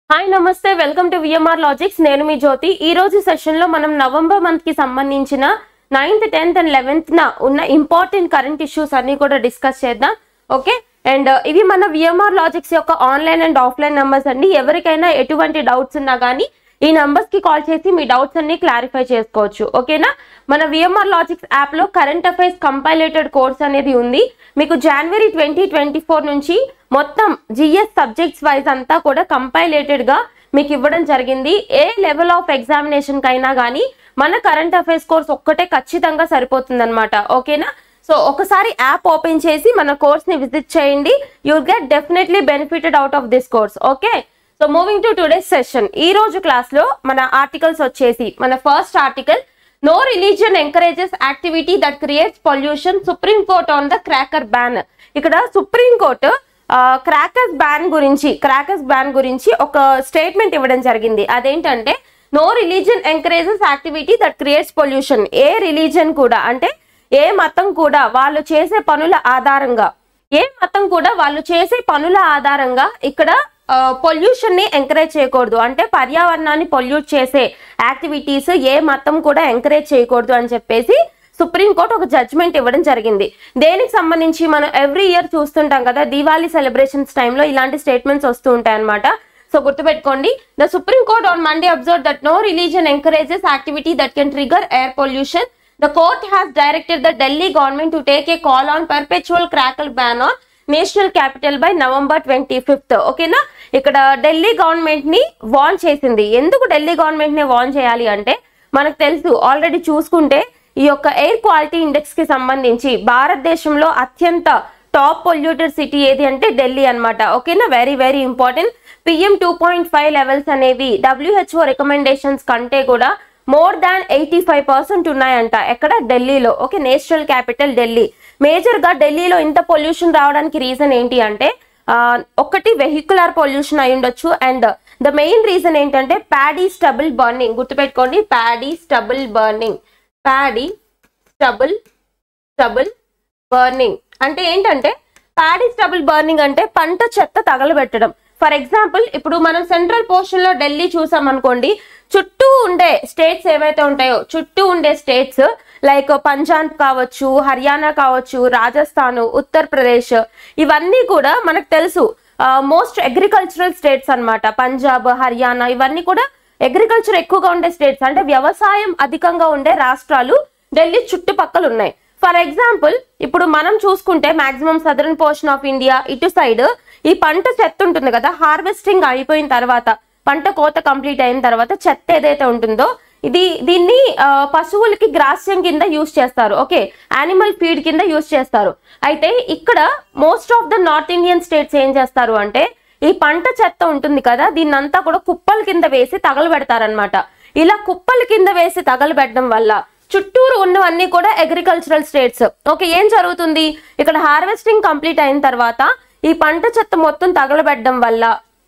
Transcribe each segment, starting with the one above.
Hi నమస్తే welcome to VMR logics నేను మీ జ్యోతి ఈ రోజు సెషన్ లో మనం నవంబర్ మంత్ కి సంబంధించిన నైన్త్ టెన్త్ అండ్ లెవెన్త్ న ఉన్న ఇంపార్టెంట్ కరెంట్ ఇష్యూస్ అన్ని కూడా డిస్కస్ చేద్దాం ఓకే అండ్ ఇవి మన విఎంఆర్ లాజిక్స్ యొక్క ఆన్లైన్ అండ్ ఆఫ్లైన్ నంబర్స్ అండి ఎవరికైనా ఎటువంటి డౌట్స్ ఉన్నా కానీ ఈ నంబర్స్ కి కాల్ చేసి మీ డౌట్స్ అన్ని క్లారిఫై చేసుకోవచ్చు ఓకేనా మన విఎంఆర్ లాజిక్స్ యాప్ లో కరెంట్ అఫైర్స్ కంపైలేటెడ్ కోర్స్ అనేది ఉంది మీకు జనవరి ట్వంటీ ట్వంటీ ఫోర్ నుంచి మొత్తం జిఎస్ సబ్జెక్ట్స్ వైజ్ అంతా కూడా కంపైలేటెడ్ గా మీకు ఇవ్వడం జరిగింది ఏ లెవెల్ ఆఫ్ ఎగ్జామినేషన్ కైనా కానీ మన కరెంట్ అఫైర్స్ కోర్స్ ఒక్కటే ఖచ్చితంగా సరిపోతుంది అనమాట ఓకేనా సో ఒకసారి యాప్ ఓపెన్ చేసి మన కోర్స్ ని విజిట్ చేయండి you'll get definitely benefited out of this course okay so moving to today session ఈ రోజు క్లాస్ లో మన ఆర్టికల్స్ వచ్చేసి మన first article no religion encourages activity that creates pollution Supreme Court on the cracker ban ఇక్కడ Supreme Court crackers ban గురించి crackers ban గురించి ఒక స్టేట్మెంట్ ఇవ్వడం జరిగింది అదేంటంటే no religion encourages activity that creates pollution ఏ రిలీజియన్ కూడా అంటే ఏ మతం కూడా వాళ్ళు చేసే పనుల ఆధారంగా ఏ మతం కూడా వాళ్ళు చేసే పనుల ఆధారంగా ఇక్కడ పొల్యూషన్ ని ఎంకరేజ్ చేయకూడదు అంటే పర్యావరణాన్ని పొల్యూట్ చేసే యాక్టివిటీస్ ఏ మతం కూడా ఎంకరేజ్ చేయకూడదు అని చెప్పేసి సుప్రీంకోర్టు ఒక జడ్జ్మెంట్ ఇవ్వడం జరిగింది దేనికి సంబంధించి మనం ఎవ్రీ ఇయర్ చూస్తుంటాం కదా దీవాళీ సెలబ్రేషన్స్ టైంలో ఇలాంటి స్టేట్మెంట్స్ వస్తూ ఉంటాయి అనమాట సో గుర్తుపెట్టుకోండి the Supreme Court on Monday observe that no religion encourages activity that can trigger air pollution the court has directed the Delhi government to take a call on perpetual cracker ban on national capital by November twenty fifth ఓకేనా ఇక్కడ Delhi government ని warn చేసింది ఎందుకు Delhi government ని warn చేయాలి అంటే మనకు తెలుసు ఆల్రెడీ చూసుకుంటే ఈ యొక్క ఎయిర్ క్వాలిటీ ఇండెక్స్ కి సంబంధించి భారతదేశంలో అత్యంత టాప్ పొల్యూటెడ్ సిటీ ఏది అంటే ఢిల్లీ అన్నమాట ఓకేనా very very important PM two point five levels అనేవి డబ్ల్యూహెచ్ఓ రికమెండేషన్స్ కంటే కూడా more than eighty five percent ఉన్నాయంట ఎక్కడ ఢిల్లీలో okay national capital Delhi major గా ఢిల్లీలో ఇంత పొల్యూషన్ రావడానికి రీజన్ ఏంటి అంటే ఆ, ఒకటి వెహికులర్ పొల్యూషన్ అయి ఉండొచ్చు అండ్ ద మెయిన్ రీజన్ ఏంటంటే ప్యాడీ స్టబుల్ బర్నింగ్ గుర్తుపెట్టుకోండి paddy stubble burning paddy stubble stubble burning అంటే ఏంటంటే ప్యాడీ స్టబుల్ బర్నింగ్ అంటే పంట చెత్త తగలబెట్టడం ఫర్ ఎగ్జాంపుల్ ఇప్పుడు మనం సెంట్రల్ పోర్షన్ లో ఢిల్లీ చూసాం అనుకోండి చుట్టూ ఉండే స్టేట్స్ ఏవైతే ఉంటాయో చుట్టూ ఉండే స్టేట్స్ లైక్ పంజాబ్ కావచ్చు హర్యానా కావచ్చు రాజస్థాన్ ఉత్తరప్రదేశ్ ఇవన్నీ కూడా మనకు తెలుసు మోస్ట్ అగ్రికల్చరల్ స్టేట్స్ అన్నమాట పంజాబ్ హర్యానా ఇవన్నీ కూడా అగ్రికల్చర్ ఎక్కువగా ఉండే స్టేట్స్ అంటే వ్యవసాయం అధికంగా ఉండే రాష్ట్రాలు ఢిల్లీ చుట్టుపక్కల ఉన్నాయి ఫర్ ఎగ్జాంపుల్ ఇప్పుడు మనం చూసుకుంటే maximum southern portion of India ఇటు సైడ్ ఈ పంట చెత్త ఉంటుంది కదా హార్వెస్టింగ్ అయిపోయిన తర్వాత పంట కోత కంప్లీట్ అయిన తర్వాత చెత్త ఏదైతే ఉంటుందో ఇది దీన్ని ఆ, పశువులకి గ్రాస్యం కింద యూస్ చేస్తారు ఓకే యానిమల్ ఫీడ్ కింద యూస్ చేస్తారు అయితే ఇక్కడ most of the north Indian states ఏం చేస్తారు అంటే ఈ పంట చెత్త ఉంటుంది కదా దీన్నంతా కూడా కుప్పల కింద వేసి తగలబెడతారనమాట ఇలా కుప్పల కింద వేసి తగలబెట్టడం వల్ల చుట్టూరు ఉన్నవన్నీ కూడా అగ్రికల్చరల్ స్టేట్స్ ఓకే ఏం జరుగుతుంది ఇక్కడ హార్వెస్టింగ్ కంప్లీట్ అయిన తర్వాత ఈ పంట చెత్త మొత్తం తగలబెట్టడం వల్ల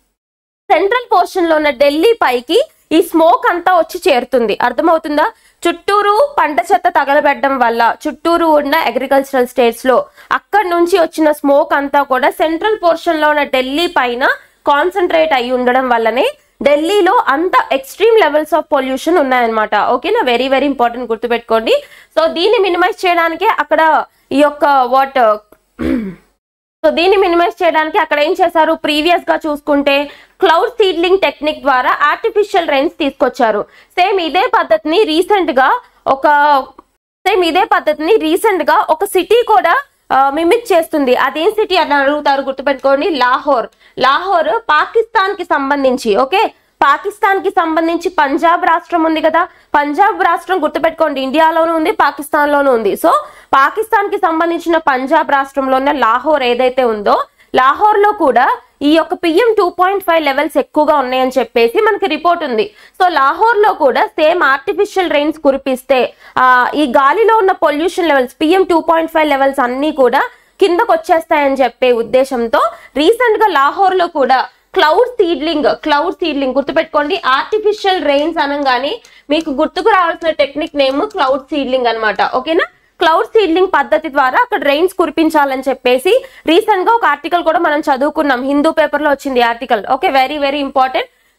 సెంట్రల్ పోర్షన్ లో ఉన్న ఢిల్లీ పైకి ఈ స్మోక్ అంతా వచ్చి చేరుతుంది అర్థమవుతుందా చుట్టూరు పంట చెత్త తగలబెట్టడం వల్ల చుట్టూరు ఉన్న అగ్రికల్చరల్ స్టేట్స్ లో అక్కడ నుంచి వచ్చిన స్మోక్ అంతా కూడా సెంట్రల్ పోర్షన్ లో ఉన్న ఢిల్లీ పైన కాన్సన్ట్రేట్ అయి ఉండడం వల్లనే ఢిల్లీలో అంత ఎక్స్ట్రీమ్ లెవెల్స్ ఆఫ్ పొల్యూషన్ ఉన్నాయన్నమాట ఓకేనా వెరీ వెరీ ఇంపార్టెంట్ గుర్తుపెట్టుకోండి సో దీన్ని మినిమైజ్ చేయడానికే అక్కడ ఈ యొక్క వాట్ సో దీన్ని మినిమైజ్ చేయడానికి అక్కడ ఏం చేశారు ప్రీవియస్ గా చూసుకుంటే క్లౌడ్ సీడ్లింగ్ టెక్నిక్ ద్వారా ఆర్టిఫిషియల్ రైన్స్ తీసుకొచ్చారు సేమ్ ఇదే పద్ధతిని రీసెంట్ గా ఒక సేమ్ ఇదే పద్ధతిని రీసెంట్ గా ఒక సిటీ కూడా మిమిక్ చేస్తుంది అదేం సిటీ అని అడుగుతారు గుర్తుపెట్టుకోండి లాహోర్ లాహోర్ పాకిస్తాన్ కి సంబంధించి ఓకే పాకిస్తాన్ కి సంబంధించి పంజాబ్ రాష్ట్రం ఉంది కదా పంజాబ్ రాష్ట్రం గుర్తుపెట్టుకోండి ఇండియాలోనూ ఉంది పాకిస్తాన్ లోనూ ఉంది సో పాకిస్తాన్ కి సంబంధించిన పంజాబ్ రాష్ట్రంలో ఉన్న లాహోర్ ఏదైతే ఉందో లాహోర్ లో కూడా ఈ యొక్క PM two point five levels ఎక్కువగా ఉన్నాయని చెప్పేసి మనకి రిపోర్ట్ ఉంది సో లాహోర్ లో కూడా సేమ్ ఆర్టిఫిషియల్ రెయిన్స్ కురిపిస్తే ఆ, ఈ గాలిలో ఉన్న pollution levels PM two point five levels అన్ని కూడా కిందకు వచ్చేస్తాయని చెప్పే ఉద్దేశంతో రీసెంట్ గా లాహోర్ లో కూడా క్లౌడ్ సీడ్లింగ్ క్లౌడ్ సీడ్లింగ్ గుర్తుపెట్టుకోండి ఆర్టిఫిషియల్ రెయిన్స్ అనగానే మీకు గుర్తుకు రావాల్సిన టెక్నిక్ నేమ్ క్లౌడ్ సీడ్లింగ్ అన్నమాట ఓకేనా క్లౌడ్ సీడ్లింగ్ పద్ధతి ద్వారా అక్కడ రెయిన్స్ కురిపించాలని చెప్పేసి రీసెంట్ గా ఒక ఆర్టికల్ కూడా మనం చదువుకున్నాం హిందూ పేపర్ లో వచ్చింది article okay very very important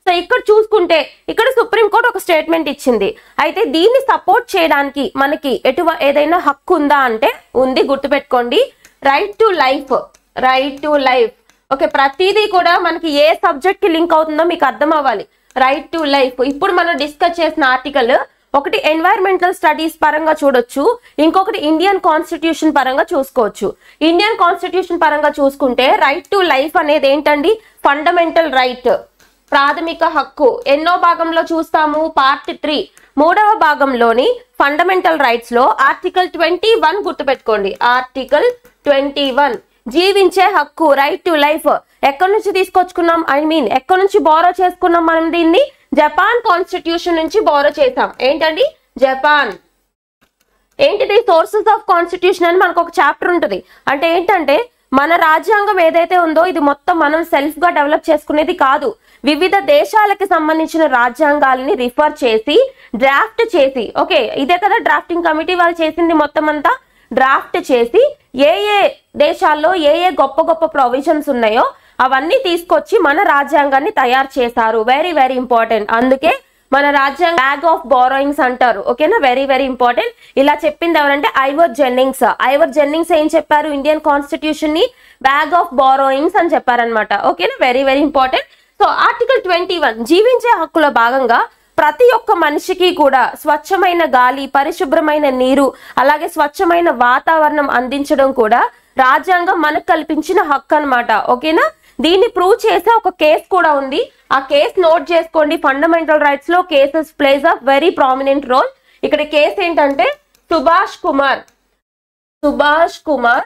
so ఇక్కడ చూసుకుంటే ఇక్కడ సుప్రీంకోర్టు ఒక స్టేట్మెంట్ ఇచ్చింది అయితే దీన్ని సపోర్ట్ చేయడానికి మనకి ఎటువ ఏదైనా హక్కు ఉందా అంటే ఉంది గుర్తుపెట్టుకోండి right to life right to life okay ప్రతిదీ కూడా మనకి ఏ సబ్జెక్ట్ కి లింక్ అవుతుందో మీకు అర్థం అవ్వాలి రైట్ టు లైఫ్ ఇప్పుడు మనం డిస్కస్ చేసిన ఆర్టికల్ ఒకటి ఎన్వైరన్మెంటల్ స్టడీస్ పరంగా చూడొచ్చు ఇంకొకటి ఇండియన్ కాన్స్టిట్యూషన్ పరంగా చూసుకోవచ్చు ఇండియన్ కాన్స్టిట్యూషన్ పరంగా చూసుకుంటే రైట్ టు లైఫ్ అనేది ఏంటండి ఫండమెంటల్ రైట్ ప్రాథమిక హక్కు ఎన్నో భాగంలో చూస్తాము పార్ట్ త్రీ మూడవ భాగంలోని ఫండమెంటల్ రైట్స్ లో ఆర్టికల్ ట్వంటీ వన్ గుర్తుపెట్టుకోండి ఆర్టికల్ ట్వంటీ వన్ జీవించే హక్కు రైట్ టు లైఫ్ ఎక్కడి నుంచి తీసుకొచ్చుకున్నాం ఐ మీన్ ఎక్కడి నుంచి బోరో చేసుకున్నాం మనం దీన్ని జపాన్ కాన్స్టిట్యూషన్ నుంచి బోరో చేసాం ఏంటండి జపాన్ ఏంటిది సోర్సెస్ ఆఫ్ కాన్స్టిట్యూషన్ అని మనకు ఒక చాప్టర్ ఉంటుంది అంటే ఏంటంటే మన రాజ్యాంగం ఏదైతే ఉందో ఇది మొత్తం మనం సెల్ఫ్ గా డెవలప్ చేసుకునేది కాదు వివిధ దేశాలకు సంబంధించిన రాజ్యాంగాలని రిఫర్ చేసి డ్రాఫ్ట్ చేసి ఓకే ఇదే కదా డ్రాఫ్టింగ్ కమిటీ వాళ్ళు చేసింది మొత్తం అంతా డ్రాఫ్ట్ చేసి ఏ ఏ దేశాల్లో ఏ ఏ గొప్ప గొప్ప ప్రొవిజన్స్ ఉన్నాయో అవన్నీ తీసుకొచ్చి మన రాజ్యాంగాన్ని తయారు చేశారు వెరీ వెరీ ఇంపార్టెంట్ అందుకే మన రాజ్యాంగ బ్యాగ్ ఆఫ్ బారోయింగ్స్ అంటారు ఓకేనా వెరీ వెరీ ఇంపార్టెంట్ ఇలా చెప్పింది ఎవరంటే ఐవర్ జెన్నింగ్స్ ఐవర్ జెన్నింగ్స్ ఏం చెప్పారు ఇండియన్ కాన్స్టిట్యూషన్ ని బ్యాగ్ ఆఫ్ బారోయింగ్స్ అని చెప్పారనమాట ఓకేనా very very important so article twenty one జీవించే హక్కులో భాగంగా ప్రతి ఒక్క మనిషికి కూడా స్వచ్ఛమైన గాలి పరిశుభ్రమైన నీరు అలాగే స్వచ్ఛమైన వాతావరణం అందించడం కూడా రాజ్యాంగం మనకు కల్పించిన హక్కు అన్నమాట ఓకేనా దీన్ని ప్రూవ్ చేసే ఒక కేసు కూడా ఉంది ఆ కేసు నోట్ చేసుకోండి ఫండమెంటల్ రైట్స్ లో cases plays a very prominent role ఇక్కడ కేసు ఏంటంటే Subhash Kumar Subhash Kumar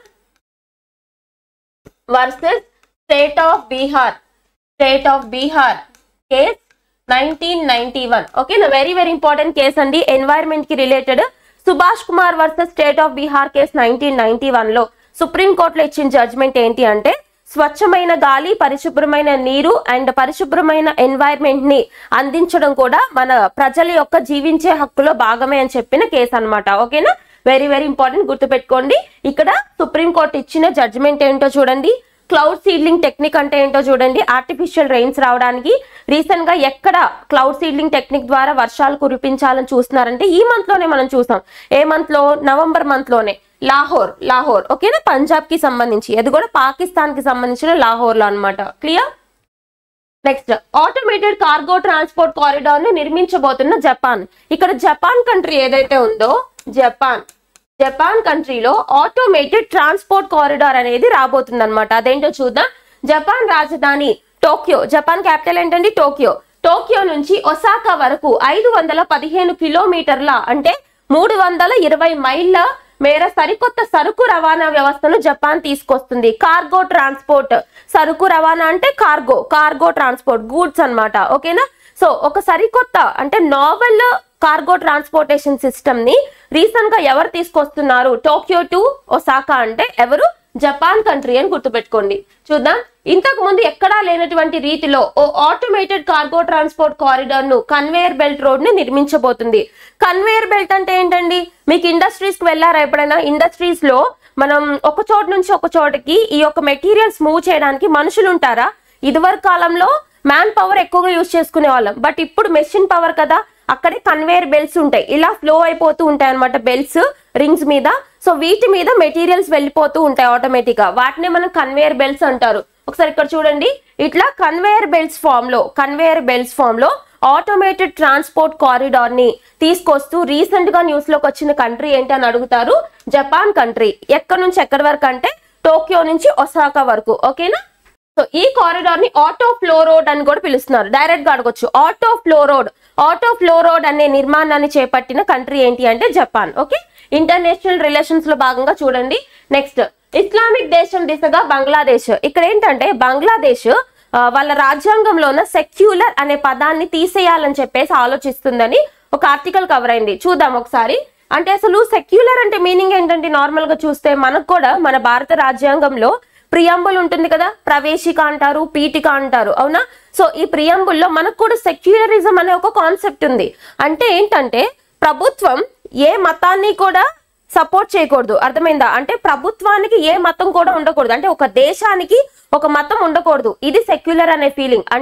versus state of Bihar state of Bihar case nineteen ninety one ఓకేనా వెరీ వెరీ ఇంపార్టెంట్ కేస్ అండి ఎన్వైరన్మెంట్ కి related Subhash Kumar versus state of Bihar case nineteen ninety one లో supreme కోర్టులో ఇచ్చిన judgement ఏంటి అంటే స్వచ్ఛమైన గాలి పరిశుభ్రమైన నీరు అండ్ పరిశుభ్రమైన ఎన్వైరన్మెంట్ ని అందించడం కూడా మన ప్రజల యొక్క జీవించే హక్కులో భాగమే అని చెప్పిన కేసు అన్నమాట ఓకేనా వెరీ వెరీ ఇంపార్టెంట్ గుర్తుపెట్టుకోండి ఇక్కడ సుప్రీం కోర్టు ఇచ్చిన జడ్జ్మెంట్ ఏంటో చూడండి క్లౌడ్ సీడ్లింగ్ టెక్నిక్ అంటే ఏంటో చూడండి ఆర్టిఫిషియల్ రెయిన్స్ రావడానికి రీసెంట్ గా ఎక్కడ క్లౌడ్ సీడ్లింగ్ టెక్నిక్ ద్వారా వర్షాలు కురిపించాలని చూస్తున్నారంటే ఈ మంత్ లోనే మనం చూసాం ఏ మంత్ లో నవంబర్ మంత్ లోనే లాహోర్ లాహోర్ ఓకేనా పంజాబ్ కి సంబంధించి అది కూడా పాకిస్తాన్ కి సంబంధించిన లాహోర్ లో అనమాట clear next automated cargo transport corridor ని నిర్మించబోతున్న జపాన్ ఇక్కడ జపాన్ కంట్రీ ఏదైతే ఉందో జపాన్ జపాన్ కంట్రీలో ఆటోమేటెడ్ ట్రాన్స్పోర్ట్ కారిడార్ అనేది రాబోతుంది అనమాట అదేంటో చూద్దాం జపాన్ రాజధాని టోక్యో జపాన్ క్యాపిటల్ ఏంటండి టోక్యో టోక్యో నుంచి ఒసాకా వరకు ఐదు వందల పదిహేను కిలోమీటర్ల అంటే మూడు వందల ఇరవై మైళ్ళ మేర సరికొత్త సరుకు రవాణా వ్యవస్థను జపాన్ తీసుకొస్తుంది కార్గో ట్రాన్స్పోర్ట్ సరుకు రవాణా అంటే కార్గో కార్గో ట్రాన్స్పోర్ట్ గూడ్స్ అన్నమాట ఓకేనా సో ఒక సరికొత్త అంటే నావెల్ కార్గో ట్రాన్స్పోర్టేషన్ సిస్టమ్ ని రీసెంట్ గా ఎవరు తీసుకొస్తున్నారు టోక్యో టు ఒసాకా అంటే ఎవరు జపాన్ కంట్రీ అని గుర్తుపెట్టుకోండి చూద్దాం ఇంతకు ముందు ఎక్కడా లేనటువంటి రీతిలో ఓ ఆటోమేటెడ్ కార్గో ట్రాన్స్పోర్ట్ కారిడార్ ను కన్వేయర్ బెల్ట్ రోడ్ ని నిర్మించబోతుంది కన్వేయర్ బెల్ట్ అంటే ఏంటండి మీకు ఇండస్ట్రీస్ కి వెళ్ళారా ఎప్పుడైనా ఇండస్ట్రీస్ లో మనం ఒక చోటు నుంచి ఒక చోటకి ఈ యొక్క మెటీరియల్స్ మూవ్ చేయడానికి మనుషులు ఉంటారా ఇదివరకు కాలంలో మ్యాన్ పవర్ ఎక్కువగా యూజ్ చేసుకునే వాళ్ళం బట్ ఇప్పుడు మెషిన్ పవర్ కదా అక్కడే కన్వేయర్ బెల్ట్స్ ఉంటాయి ఇలా ఫ్లో అయిపోతూ ఉంటాయి అనమాట బెల్ట్స్ రింగ్స్ మీద సో వీటి మీద మెటీరియల్స్ వెళ్ళిపోతూ ఉంటాయి ఆటోమేటిక్ గా వాటినే మనం కన్వేయర్ బెల్ట్స్ అంటారు ఒకసారి ఇక్కడ చూడండి ఇట్లా కన్వేయర్ బెల్ట్స్ ఫామ్ లో కన్వేయర్ బెల్ట్స్ ఫామ్ లో ఆటోమేటెడ్ ట్రాన్స్పోర్ట్ కారిడార్ ని తీసుకొస్తూ రీసెంట్ గా న్యూస్ లోకి వచ్చిన కంట్రీ ఏంటి అని అడుగుతారు జపాన్ కంట్రీ ఎక్కడి నుంచి ఎక్కడి వరకు అంటే టోక్యో నుంచి ఒసాకా వరకు ఓకేనా సో ఈ కారిడార్ ని ఆటో ఫ్లో రోడ్ అని కూడా పిలుస్తున్నారు డైరెక్ట్ గా అడగొచ్చు auto flow road auto flow road అనే నిర్మాణాన్ని చేపట్టిన కంట్రీ ఏంటి అంటే జపాన్ ఓకే ఇంటర్నేషనల్ రిలేషన్స్ లో భాగంగా చూడండి నెక్స్ట్ ఇస్లామిక్ దేశం దిశగా బంగ్లాదేశ్ ఇక్కడ ఏంటంటే బంగ్లాదేశ్ ఆ, వాళ్ళ రాజ్యాంగంలో ఉన్న సెక్యులర్ అనే పదాన్ని తీసేయాలని చెప్పేసి ఆలోచిస్తుందని ఒక ఆర్టికల్ కవర్ అయింది చూద్దాం ఒకసారి అంటే అసలు సెక్యులర్ అంటే మీనింగ్ ఏంటంటే నార్మల్ గా చూస్తే మనకు కూడా మన భారత రాజ్యాంగంలో ప్రియంబుల్ ఉంటుంది కదా ప్రవేశిక అంటారు పీఠిక అంటారు అవునా సో ఈ ప్రియంబుల్లో మనకు కూడా సెక్యులరిజం అనే ఒక కాన్సెప్ట్ ఉంది అంటే ఏంటంటే ప్రభుత్వం ఏ మతాన్ని కూడా సపోర్ట్ చేయకూడదు అర్థమైందా అంటే ప్రభుత్వానికి ఏ మతం కూడా ఉండకూడదు అంటే ఒక దేశానికి ఒక మతం ఉండకూడదు ఇది సెక్యులర్ అనే ఫీలింగ్ అంటే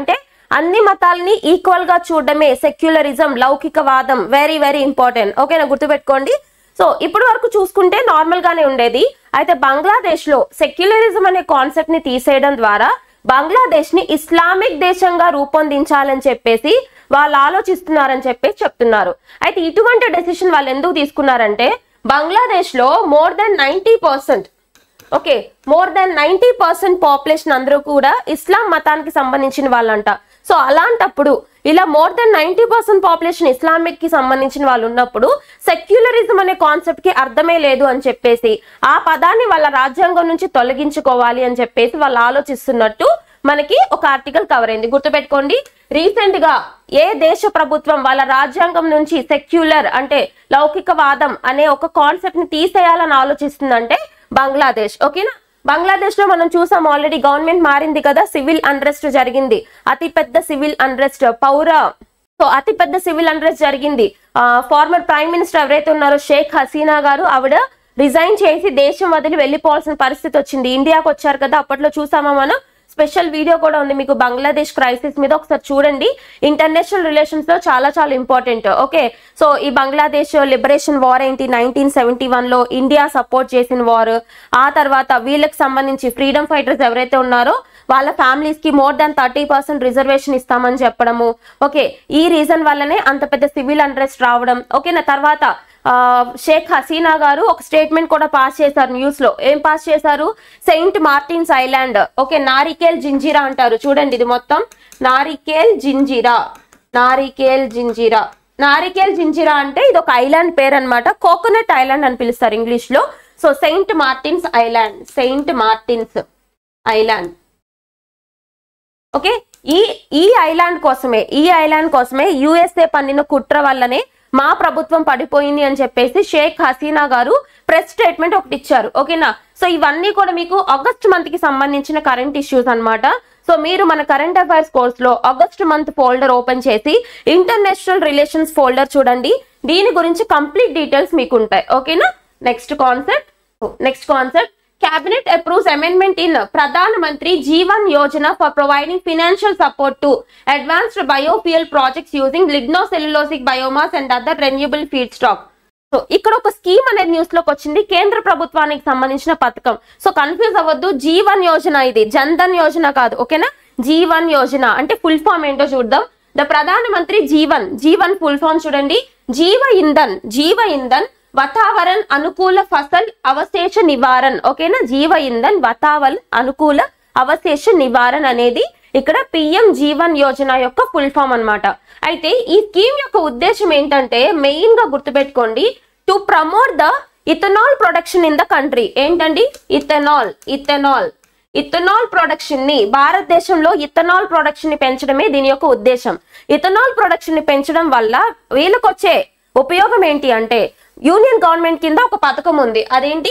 అన్ని మతాలని ఈక్వల్ గా చూడడమే సెక్యులరిజం లౌకికవాదం వెరీ వెరీ ఇంపార్టెంట్ ఓకేనా గుర్తుపెట్టుకోండి సో ఇప్పటి వరకు చూసుకుంటే నార్మల్ గానే ఉండేది అయితే బంగ్లాదేశ్ లో సెక్యులరిజం అనే కాన్సెప్ట్ ని తీసేయడం ద్వారా బంగ్లాదేశ్ ని ఇస్లామిక్ దేశంగా రూపొందించాలని చెప్పేసి వాళ్ళు ఆలోచిస్తున్నారని చెప్పేసి చెప్తున్నారు అయితే ఇటువంటి డెసిషన్ వాళ్ళు ఎందుకు తీసుకున్నారంటే బంగ్లాదేశ్ లో more than ninety percent okay more than ninety percent population అందరూ కూడా ఇస్లాం మతానికి సంబంధించిన వాళ్ళంట సో అలాంటప్పుడు ఇలా more than ninety percent population Islamic కి సంబంధించిన వాళ్ళు ఉన్నప్పుడు సెక్యులరిజం అనే కాన్సెప్ట్ కి అర్థమే లేదు అని చెప్పేసి ఆ పదాన్ని వాళ్ళ రాజ్యాంగం నుంచి తొలగించుకోవాలి అని చెప్పేసి వాళ్ళు ఆలోచిస్తున్నట్టు మనకి ఒక ఆర్టికల్ కవర్ అయింది గుర్తుపెట్టుకోండి రీసెంట్ గా ఏ దేశ ప్రభుత్వం వాళ్ళ రాజ్యాంగం నుంచి సెక్యులర్ అంటే లౌకికవాదం అనే ఒక కాన్సెప్ట్ ని తీసేయాలని ఆలోచిస్తుందంటే బంగ్లాదేశ్ ఓకేనా బంగ్లాదేశ్ లో మనం చూసాం ఆల్రెడీ గవర్నమెంట్ మారింది కదా సివిల్ అన్రెస్ట్ జరిగింది అతి పెద్ద సివిల్ అన్రెస్ట్ పౌర సో అతి పెద్ద సివిల్ అన్రెస్ట్ జరిగింది ఫార్మర్ ప్రైమ్ మినిస్టర్ ఎవరైతే ఉన్నారో షేక్ హసీనా గారు ఆవిడ రిజైన్ చేసి దేశం వదిలి వెళ్ళిపోవాల్సిన పరిస్థితి వచ్చింది ఇండియాకి వచ్చారు కదా అప్పట్లో చూసామా మనం స్పెషల్ వీడియో కూడా ఉంది మీకు బంగ్లాదేశ్ క్రైసిస్ మీద ఒకసారి చూడండి ఇంటర్నేషనల్ రిలేషన్స్ లో చాలా చాలా ఇంపార్టెంట్ ఓకే సో ఈ బంగ్లాదేశ్ లిబరేషన్ వార్ ఏంటి నైన్టీన్ సెవెంటీ వన్ లో ఇండియా సపోర్ట్ చేసిన వార్ ఆ తర్వాత వీళ్ళకి సంబంధించి ఫ్రీడమ్ ఫైటర్స్ ఎవరైతే ఉన్నారో వాళ్ళ ఫ్యామిలీస్ కి more than thirty percent reservation ఇస్తామని చెప్పడము ఓకే ఈ రీజన్ వల్లనే అంత పెద్ద సివిల్ అన్రెస్ట్ రావడం ఓకేనా తర్వాత ఆ, షేక్ హసీనా గారు ఒక స్టేట్మెంట్ కూడా పాస్ చేశారు న్యూస్ లో ఏం పాస్ చేశారు Saint Martin's Island okay Narikel Jinjira అంటారు చూడండి ఇది మొత్తం నారికేల్ జింజీరా నారికేల్ జింజీరా నారికేల్ జింజీరా అంటే ఇది ఒక ఐలాండ్ పేరు అనమాట కోకోనట్ ఐలాండ్ అని పిలుస్తారు ఇంగ్లీష్ లో so Saint Martin's Island Saint Martin's Island okay ఈ ఈ ఐలాండ్ కోసమే ఈ ఐలాండ్ కోసమే యుఎస్ఏ పన్నిన కుట్ర వల్లనే మా ప్రభుత్వం పడిపోయింది అని చెప్పేసి షేక్ హసీనా గారు ప్రెస్ స్టేట్మెంట్ ఒకటి ఇచ్చారు ఓకేనా సో ఇవన్నీ కూడా మీకు ఆగస్ట్ మంత్ కి సంబంధించిన కరెంట్ ఇష్యూస్ అన్నమాట సో మీరు మన కరెంట్ అఫైర్స్ కోర్స్ లో ఆగస్ట్ మంత్ ఫోల్డర్ ఓపెన్ చేసి ఇంటర్నేషనల్ రిలేషన్స్ ఫోల్డర్ చూడండి దీని గురించి కంప్లీట్ డీటెయిల్స్ మీకు ఉంటాయి ఓకేనా next concept next concept Cabinet approves amendment in Pradhan Mantri Jeevan Yojana for providing financial support to advanced biofuel projects using lignocellulosic biomass and other renewable feedstock. So ఇక్కడ ఒక scheme అనేది news లోకి వచ్చింది కేంద్ర ప్రభుత్వానికి సంబంధించిన పథకం సో కన్ఫ్యూజ్ అవ్వద్దు జీవన్ యోజన ఇది జన్ధన్ యోజన కాదు ఓకేనా జీవన్ యోజన అంటే ఫుల్ ఫామ్ ఏంటో చూద్దాం ద ప్రధాన మంత్రి జీవన్ జీవన్ ఫుల్ ఫామ్ చూడండి జీవ ఇంధన్ జీవ ఇంధన్ వాతావరణ అనుకూల ఫసల్ అవశేష నివారణ ఓకేనా జీవ ఇంధన్ వాతావరణ అనుకూల అవశేష నివారణ అనేది ఇక్కడ పిఎం జీవన్ యోజన యొక్క ఫుల్ ఫామ్ అన్నమాట అయితే ఈ స్కీమ్ యొక్క ఉద్దేశం ఏంటంటే మెయిన్ గా గుర్తుపెట్టుకోండి to promote the ethanol production in the country ఏంటండి ఇథనాల్ ఇథనాల్ ఇథనాల్ ప్రొడక్షన్ ని భారతదేశంలో ఇథనాల్ ప్రొడక్షన్ ని పెంచడమే దీని యొక్క ఉద్దేశం ఇథనాల్ ప్రొడక్షన్ ని పెంచడం వల్ల వీళ్ళకొచ్చే ఉపయోగం ఏంటి అంటే యూనియన్ గవర్నమెంట్ కింద ఒక పథకం ఉంది అదేంటి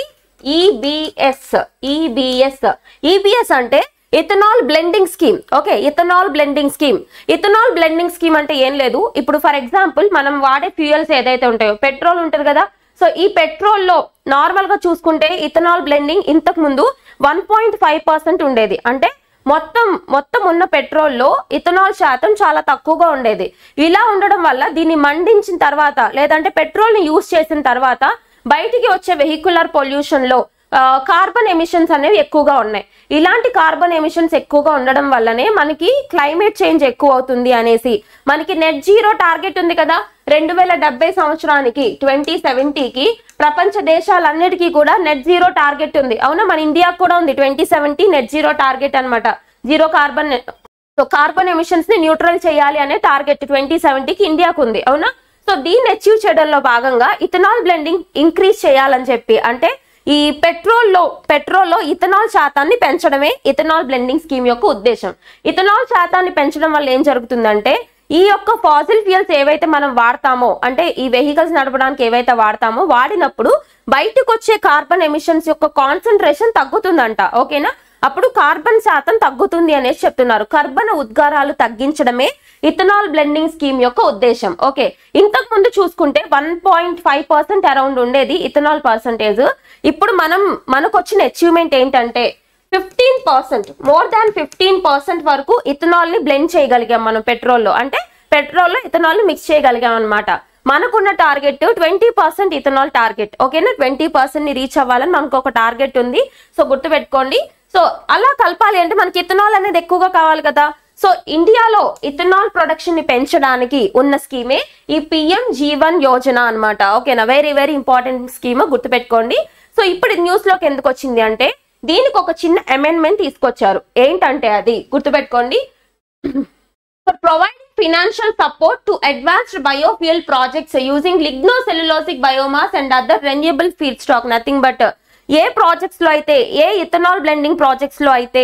ఈబిఎస్ ఈబిఎస్ ఈబిఎస్ అంటే ethanol blending scheme okay ethanol blending scheme ethanol blending scheme అంటే ఏం లేదు ఇప్పుడు ఫర్ ఎగ్జాంపుల్ మనం వాడే ఫ్యూయల్స్ ఏదైతే ఉంటాయో పెట్రోల్ ఉంటుంది కదా సో ఈ పెట్రోల్ లో నార్మల్ గా చూసుకుంటే ఇథనాల్ బ్లెండింగ్ ఇంతకు ముందు వన్ పాయింట్ ఫైవ్ పర్సెంట్ ఉండేది అంటే మొత్తం మొత్తం ఉన్న పెట్రోల్లో ఇథనాల్ శాతం చాలా తక్కువగా ఉండేది ఇలా ఉండడం వల్ల దీన్ని మండించిన తర్వాత లేదంటే పెట్రోల్ ని యూజ్ చేసిన తర్వాత బయటికి వచ్చే వెహికులర్ పొల్యూషన్ లో కార్బన్ ఎమిషన్స్ అనేవి ఎక్కువగా ఉన్నాయి ఇలాంటి కార్బన్ ఎమిషన్స్ ఎక్కువగా ఉండడం వల్లనే మనకి క్లైమేట్ చేంజ్ ఎక్కువ అవుతుంది అనేసి మనకి నెట్ జీరో టార్గెట్ ఉంది కదా రెండు వేల డెబ్బై సంవత్సరానికి ట్వంటీ సెవెంటీకి ప్రపంచ దేశాలన్నిటికీ కూడా నెట్ జీరో టార్గెట్ ఉంది అవునా మన ఇండియాకు కూడా ఉంది twenty seventy net zero target అన్నమాట zero carbon so carbon emissions ని న్యూట్రల్ చేయాలి అనే టార్గెట్ ట్వంటీ సెవెంటీకి ఇండియాకు ఉంది అవునా సో దీన్ని అచీవ్ చేయడంలో భాగంగా ఇథనాల్ బ్లెండింగ్ ఇంక్రీజ్ చేయాలని చెప్పి అంటే ఈ పెట్రోల్లో పెట్రోల్లో ఇథనాల్ శాతాన్ని పెంచడమే ఇథనాల్ బ్లెండింగ్ స్కీమ్ యొక్క ఉద్దేశం ఇథనాల్ శాతాన్ని పెంచడం వల్ల ఏం జరుగుతుందంటే ఈ యొక్క ఫాసిల్ ఫ్యూయల్స్ ఏవైతే మనం వాడతామో అంటే ఈ వెహికల్స్ నడపడానికి ఏవైతే వాడతామో వాడినప్పుడు బయటకు వచ్చే కార్బన్ ఎమిషన్స్ యొక్క కాన్సన్ట్రేషన్ తగ్గుతుందంట ఓకేనా అప్పుడు కార్బన్ శాతం తగ్గుతుంది అనేసి చెప్తున్నారు కర్బన ఉద్గారాలు తగ్గించడమే ఇథనాల్ బ్లెండింగ్ స్కీమ్ యొక్క ఉద్దేశం ఓకే ఇంతకు ముందు చూసుకుంటే one point five percent around ఉండేది ఇథనాల్ పర్సంటేజ్ ఇప్పుడు మనం మనకు వచ్చిన అచీవ్మెంట్ ఏంటంటే fifteen percent more than fifteen percent వరకు ఇథనాల్ ని బ్లెండ్ చేయగలిగాం మనం పెట్రోల్లో అంటే పెట్రోల్లో ఇథనాల్ ని మిక్స్ చేయగలిగాం అనమాట మనకున్న target twenty percent ethanol target ఓకేనా ట్వంటీ పర్సెంట్ ని రీచ్ అవ్వాలని మనకు ఒక టార్గెట్ ఉంది సో గుర్తుపెట్టుకోండి సో అలా కలపాలి అంటే మనకి ఇథనాల్ అనేది ఎక్కువగా కావాలి కదా సో ఇండియాలో ఇథనాల్ ప్రొడక్షన్ ని పెంచడానికి ఉన్న స్కీమే ఈ పిఎం జీవన్ యోజన అన్నమాట ఓకేనా వెరీ వెరీ ఇంపార్టెంట్ స్కీమ్ గుర్తుపెట్టుకోండి సో ఇప్పుడు న్యూస్ లోకి ఎందుకు వచ్చింది అంటే దీనికి ఒక చిన్న అమెండ్మెంట్ తీసుకొచ్చారు ఏంటంటే అది గుర్తుపెట్టుకోండి for providing financial support to advanced biofuel projects using lignocellulosic biomass and other renewable feedstock nothing but uh, ఏ ప్రాజెక్ట్స్ లో అయితే ఏ ఇథనాల్ బ్లెండింగ్ ప్రాజెక్ట్స్ లో అయితే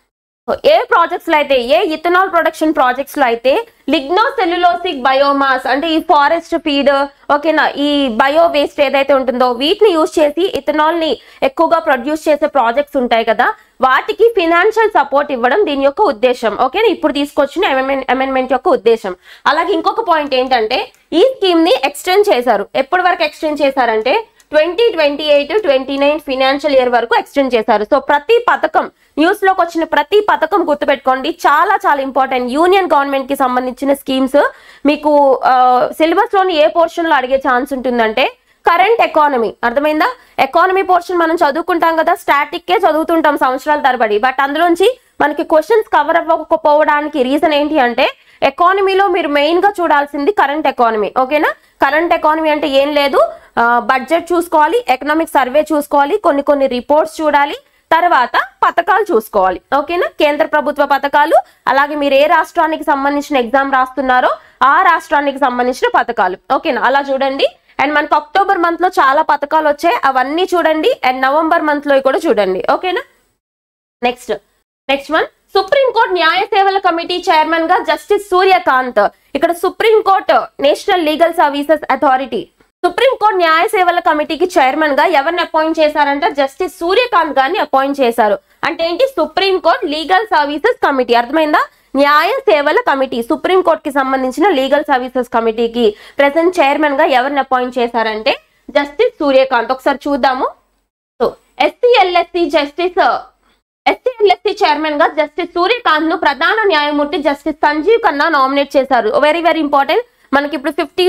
ఏ ప్రాజెక్ట్స్ లో అయితే ఏ ఇథనాల్ ప్రొడక్షన్ ప్రాజెక్ట్స్ లో అయితే లిగ్నో సెల్యులోసిక్ బయోమాస్ అంటే ఈ ఫారెస్ట్ ఫీడ్ ఓకేనా ఈ బయో వేస్ట్ ఏదైతే ఉంటుందో వీటిని యూజ్ చేసి ఇథనాల్ ని ఎక్కువగా ప్రొడ్యూస్ చేసే ప్రాజెక్ట్స్ ఉంటాయి కదా వాటికి ఫినాన్షియల్ సపోర్ట్ ఇవ్వడం దీని యొక్క ఉద్దేశం ఓకేనా ఇప్పుడు తీసుకొచ్చిన అమెండ్మెంట్ యొక్క ఉద్దేశం అలాగే ఇంకొక పాయింట్ ఏంటంటే ఈ స్కీమ్ ని ఎక్స్టెండ్ చేశారు ఎప్పటి వరకు ఎక్స్టెండ్ చేశారంటే twenty twenty eight twenty nine financial year వరకు ఎక్స్టెండ్ చేశారు సో ప్రతి పథకం న్యూస్ లోకి వచ్చిన ప్రతి పథకం గుర్తుపెట్టుకోండి చాలా చాలా ఇంపార్టెంట్ యూనియన్ గవర్నమెంట్ కి సంబంధించిన స్కీమ్స్ మీకు సిలబస్ లోని ఏ పోర్షన్ లో అడిగే ఛాన్స్ ఉంటుందంటే కరెంట్ ఎకానమీ అర్థమైందా ఎకానమీ పోర్షన్ మనం చదువుకుంటాం కదా స్టాటిక్ కే చదువుతుంటాం సంవత్సరాల తరబడి బట్ అందులోంచి మనకి క్వశ్చన్స్ కవర్ అవ్వకపోవడానికి రీజన్ ఏంటి అంటే ఎకానమీలో మీరు మెయిన్ గా చూడాల్సింది కరెంట్ ఎకానమీ ఓకేనా కరెంట్ ఎకానమీ అంటే ఏం లేదు బడ్జెట్ చూసుకోవాలి ఎకనామిక్ సర్వే చూసుకోవాలి కొన్ని కొన్ని రిపోర్ట్స్ చూడాలి తర్వాత పథకాలు చూసుకోవాలి ఓకేనా కేంద్ర ప్రభుత్వ పథకాలు అలాగే మీరు ఏ రాష్ట్రానికి సంబంధించిన ఎగ్జామ్ రాస్తున్నారో ఆ రాష్ట్రానికి సంబంధించిన పథకాలు ఓకేనా అలా చూడండి అండ్ మనకు అక్టోబర్ మంత్ లో చాలా పథకాలు వచ్చాయి అవన్నీ చూడండి అండ్ నవంబర్ మంత్ లో కూడా చూడండి ఓకేనా నెక్స్ట్ నెక్స్ట్ వన్ సుప్రీంకోర్టు న్యాయ సేవల కమిటీ చైర్మన్ గా జస్టిస్ సూర్యకాంత్ ఇక్కడ Supreme Court national legal services authority Supreme Court న్యాయ సేవల కమిటీకి చైర్మన్ గా ఎవరిని అపాయింట్ చేశారంటే జస్టిస్ సూర్యకాంత్ గారిని అపాయింట్ చేశారు అంటే ఏంటి సుప్రీంకోర్టు లీగల్ సర్వీసెస్ కమిటీ అర్థమైందా న్యాయ సేవల కమిటీ సుప్రీంకోర్టు కి సంబంధించిన లీగల్ సర్వీసెస్ కమిటీకి ప్రెసెంట్ చైర్మన్ గా ఎవరిని అపాయింట్ చేశారంటే జస్టిస్ సూర్యకాంత్ ఒకసారి చూద్దాము so SCLSC Justice SCLSC chairman గా జస్టిస్ సూర్యకాంత్ ను ప్రధాన న్యాయమూర్తి జస్టిస్ సంజీవ్ ఖన్నా నామినేట్ చేశారు వెరీ వెరీ ఇంపార్టెంట్ మనకి ఇప్పుడు ఫిఫ్టీ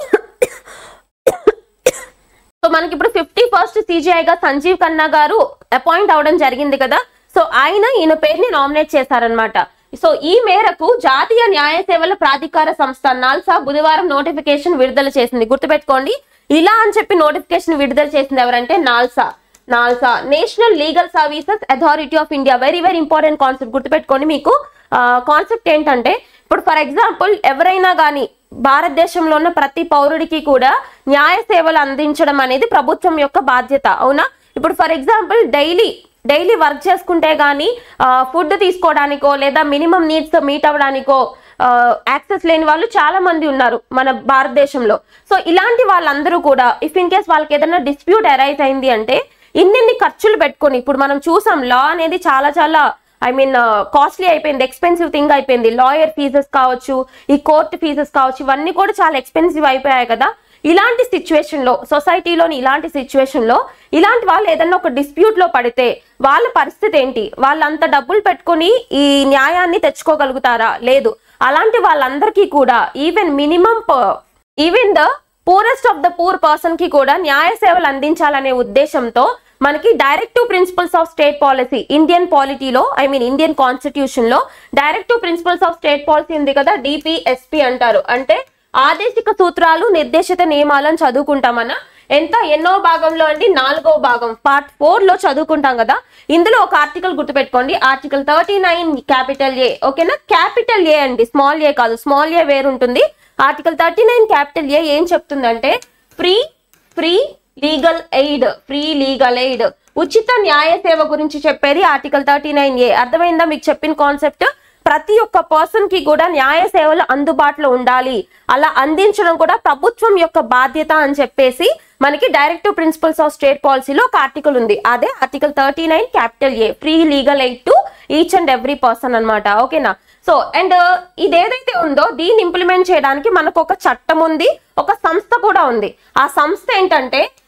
సో మనకి ఇప్పుడు ఫిఫ్టీ ఫస్ట్ సిజిఐ గా సంజీవ్ ఖన్నా గారు అపాయింట్ అవడం జరిగింది కదా సో ఆయన ఈయన పేరుని నామినేట్ చేశారనమాట సో ఈ మేరకు జాతీయ న్యాయ సేవల ప్రాధికార సంస్థ నాల్సా బుధవారం నోటిఫికేషన్ విడుదల చేసింది గుర్తుపెట్టుకోండి ఇలా అని చెప్పి నోటిఫికేషన్ విడుదల చేసింది ఎవరంటే NALSA NALSA national legal services authority of India very very important concept గుర్తుపెట్టుకోండి మీకు కాన్సెప్ట్ ఏంటంటే ఇప్పుడు ఫర్ ఎగ్జాంపుల్ ఎవరైనా కానీ భారతదేశంలో ఉన్న ప్రతి పౌరుడికి కూడా న్యాయ సేవలు అందించడం అనేది ప్రభుత్వం యొక్క బాధ్యత అవునా ఇప్పుడు for example daily daily work చేసుకుంటే గానీ ఫుడ్ తీసుకోవడానికో లేదా మినిమం నీడ్స్ మీట్ అవ్వడానికో యాక్సెస్ లేని వాళ్ళు చాలా మంది ఉన్నారు మన భారతదేశంలో సో ఇలాంటి వాళ్ళందరూ కూడా ఇఫ్ ఇన్ కేస్ వాళ్ళకి ఏదైనా డిస్ప్యూట్ అరైజ్ అయింది అంటే ఇన్నిన్ని ఖర్చులు పెట్టుకొని ఇప్పుడు మనం చూసాం లా అనేది చాలా చాలా ఐ మీన్ కాస్ట్లీ అయిపోయింది ఎక్స్పెన్సివ్ థింగ్ అయిపోయింది లాయర్ ఫీజెస్ కావచ్చు ఈ కోర్టు ఫీజెస్ కావచ్చు ఇవన్నీ కూడా చాలా ఎక్స్పెన్సివ్ అయిపోయాయి కదా ఇలాంటి సిచ్యువేషన్ లో సొసైటీలోని ఇలాంటి సిచ్యువేషన్ లో ఇలాంటి వాళ్ళు ఏదన్నా ఒక డిస్ప్యూట్ లో పడితే వాళ్ళ పరిస్థితి ఏంటి వాళ్ళంత డబ్బులు పెట్టుకొని ఈ న్యాయాన్ని తెచ్చుకోగలుగుతారా లేదు అలాంటి వాళ్ళందరికీ కూడా even minimum even the poorest of the poor person కి కూడా న్యాయ సేవలు అందించాలనే ఉద్దేశంతో మనకి directive principles of state policy Indian పాలిటీలో ఐ మీన్ ఇండియన్ కాన్స్టిట్యూషన్ లో directive principles of state policy ఉంది కదా డిపిఎస్పి అంటారు అంటే ఆదేశిక సూత్రాలు నిర్దేశిత నియమాలను చదువుకుంటామన్న ఎంత ఎన్నో భాగంలో అండి నాలుగో భాగం పార్ట్ ఫోర్ లో చదువుకుంటాం కదా ఇందులో ఒక ఆర్టికల్ గుర్తుపెట్టుకోండి article thirty nine capital A ఓకేనా క్యాపిటల్ ఏ అండి స్మాల్ ఏ కాదు స్మాల్ ఏ వేరు ఉంటుంది article thirty nine capital A ఏం చెప్తుందంటే free free legal aid free legal aid ఉచిత న్యాయ సేవ గురించి చెప్పేది ఆర్టికల్ థర్టీ నైన్ ఏ అర్థమైందా మీకు చెప్పిన కాన్సెప్ట్ ప్రతి ఒక్క పర్సన్ కి కూడా న్యాయ సేవలు అందుబాటులో ఉండాలి అలా అందించడం కూడా ప్రభుత్వం యొక్క బాధ్యత అని చెప్పేసి మనకి డైరెక్టివ్ ప్రిన్సిపల్స్ ఆఫ్ స్టేట్ పాలసీలో ఒక ఆర్టికల్ ఉంది అదే article thirty nine capital A free legal aid to each and every person అన్నమాట ఓకేనా సో అండ్ ఇదేదైతే ఉందో దీన్ని ఇంప్లిమెంట్ చేయడానికి మనకు ఒక చట్టం ఉంది ఒక సంస్థ కూడా ఉంది ఆ సంస్థ ఏంటంటే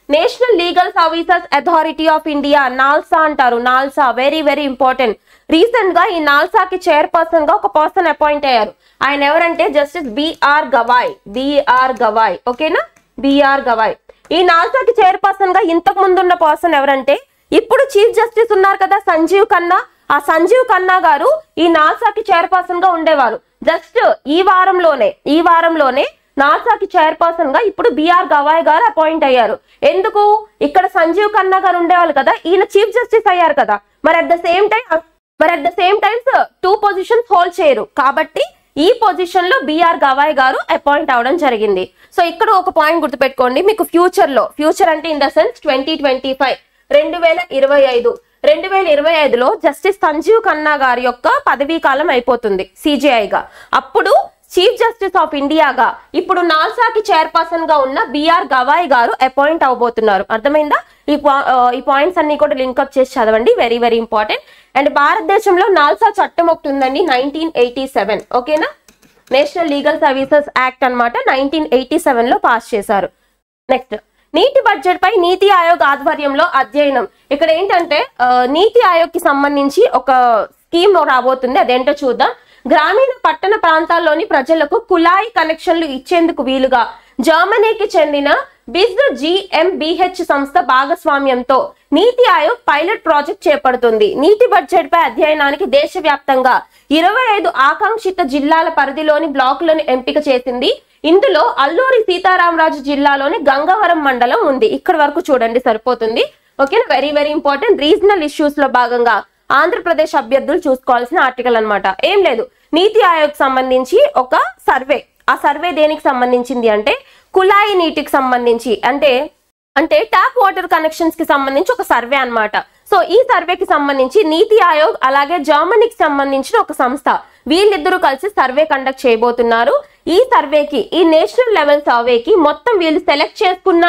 national legal services authority of India NALSA అంటారు NALSA very very important recent గా ఈ నాల్సాకి చైర్పర్సన్ గా ఒక పర్సన్ అపాయింట్ అయ్యారు ఆయన ఎవరంటే Justice BR Gavai BR Gavai ఓకేనా బిఆర్ గవాయ్ ఈ నాల్సాకి చైర్పర్సన్ గా ఇంతకు ముందు ఉన్న పర్సన్ ఎవరంటే ఇప్పుడు చీఫ్ జస్టిస్ ఉన్నారు కదా సంజీవ్ ఖన్నా ఆ సంజీవ్ ఖన్నా గారు ఈ నాసాకి చైర్పర్సన్ గా ఉండేవారు జస్ట్ ఈ వారంలోనే ఈ వారంలోనే నాసాకి చైర్పర్సన్ గా ఇప్పుడు బిఆర్ గవాయ్ గారు అపాయింట్ అయ్యారు ఎందుకు ఇక్కడ సంజీవ్ ఖన్నా గారు ఉండేవాళ్ళు కదా ఈయన చీఫ్ జస్టిస్ అయ్యారు కదా మరి అట్ ద సేమ్ టైం మరి at the same times two positions hold చేయరు కాబట్టి ఈ పొజిషన్ లో బిఆర్ గవాయ్ గారు అపాయింట్ అవడం జరిగింది సో ఇక్కడ ఒక పాయింట్ గుర్తుపెట్టుకోండి మీకు ఫ్యూచర్ లో ఫ్యూచర్ అంటే in the sense twenty twenty five రెండు వేల ఇరవై ఐదు రెండు వేల ఇరవై ఐదులో జస్టిస్ సంజీవ్ ఖన్నా గారి యొక్క పదవీ కాలం అయిపోతుంది సిజేఐగా అప్పుడు చీఫ్ జస్టిస్ ఆఫ్ ఇండియాగా ఇప్పుడు నాల్సాకి చైర్పర్సన్ గా ఉన్న బిఆర్ గవాయ్ గారు అపాయింట్ అవబోతున్నారు అర్థమైందా ఈ పా- ఆ, ఈ పాయింట్స్ అన్ని కూడా లింక్అప్ చేసి చదవండి వెరీ వెరీ ఇంపార్టెంట్ అండ్ భారతదేశంలో నాల్సా చట్టం ఒకటి ఉందండి నైన్టీన్ ఎయిటీ సెవెన్ ఓకేనా నేషనల్ లీగల్ సర్వీసెస్ యాక్ట్ అన్నమాట నైన్టీన్ ఎయిటీ సెవెన్ లో పాస్ చేశారు నెక్స్ట్ నీటి బడ్జెట్ పై నీతి ఆయోగ్ ఆధ్వర్యంలో అధ్యయనం ఇక్కడ ఏంటంటే ఆ, నీతి ఆయోగ్ కి సంబంధించి ఒక స్కీమ్ రాబోతుంది అదేంటో చూద్దాం గ్రామీణ పట్టణ ప్రాంతాల్లోని ప్రజలకు కుళాయి కనెక్షన్లు ఇచ్చేందుకు వీలుగా జర్మనీకి చెందిన బిజ్ జిఎంబిహెచ్ సంస్థ భాగస్వామ్యంతో నీతి ఆయోగ్ పైలట్ ప్రాజెక్ట్ చేపడుతుంది నీటి బడ్జెట్ పై అధ్యయనానికి దేశవ్యాప్తంగా ఇరవై ఐదు ఆకాంక్షిత జిల్లాల పరిధిలోని బ్లాకులను ఎంపిక చేసింది ఇందులో అల్లూరి సీతారామరాజు జిల్లాలోని గంగవరం మండలం ఉంది ఇక్కడ వరకు చూడండి సరిపోతుంది ఓకేనా very very important regional issues లో భాగంగా ఆంధ్రప్రదేశ్ అభ్యర్థులు చూసుకోవాల్సిన ఆర్టికల్ అన్నమాట ఏం లేదు నీతి ఆయోగ్ సంబంధించి ఒక సర్వే ఆ సర్వే దేనికి సంబంధించింది అంటే కుళాయి నీటికి సంబంధించి అంటే అంటే ట్యాప్ వాటర్ కనెక్షన్స్ కి సంబంధించి ఒక సర్వే అన్నమాట సో ఈ సర్వేకి సంబంధించి నీతి ఆయోగ్ అలాగే జర్మనీకి సంబంధించిన ఒక సంస్థ వీళ్ళిద్దరూ కలిసి సర్వే కండక్ట్ చేయబోతున్నారు ఈ సర్వేకి ఈ నేషనల్ లెవెల్ సర్వేకి మొత్తం వీళ్ళు సెలెక్ట్ చేసుకున్న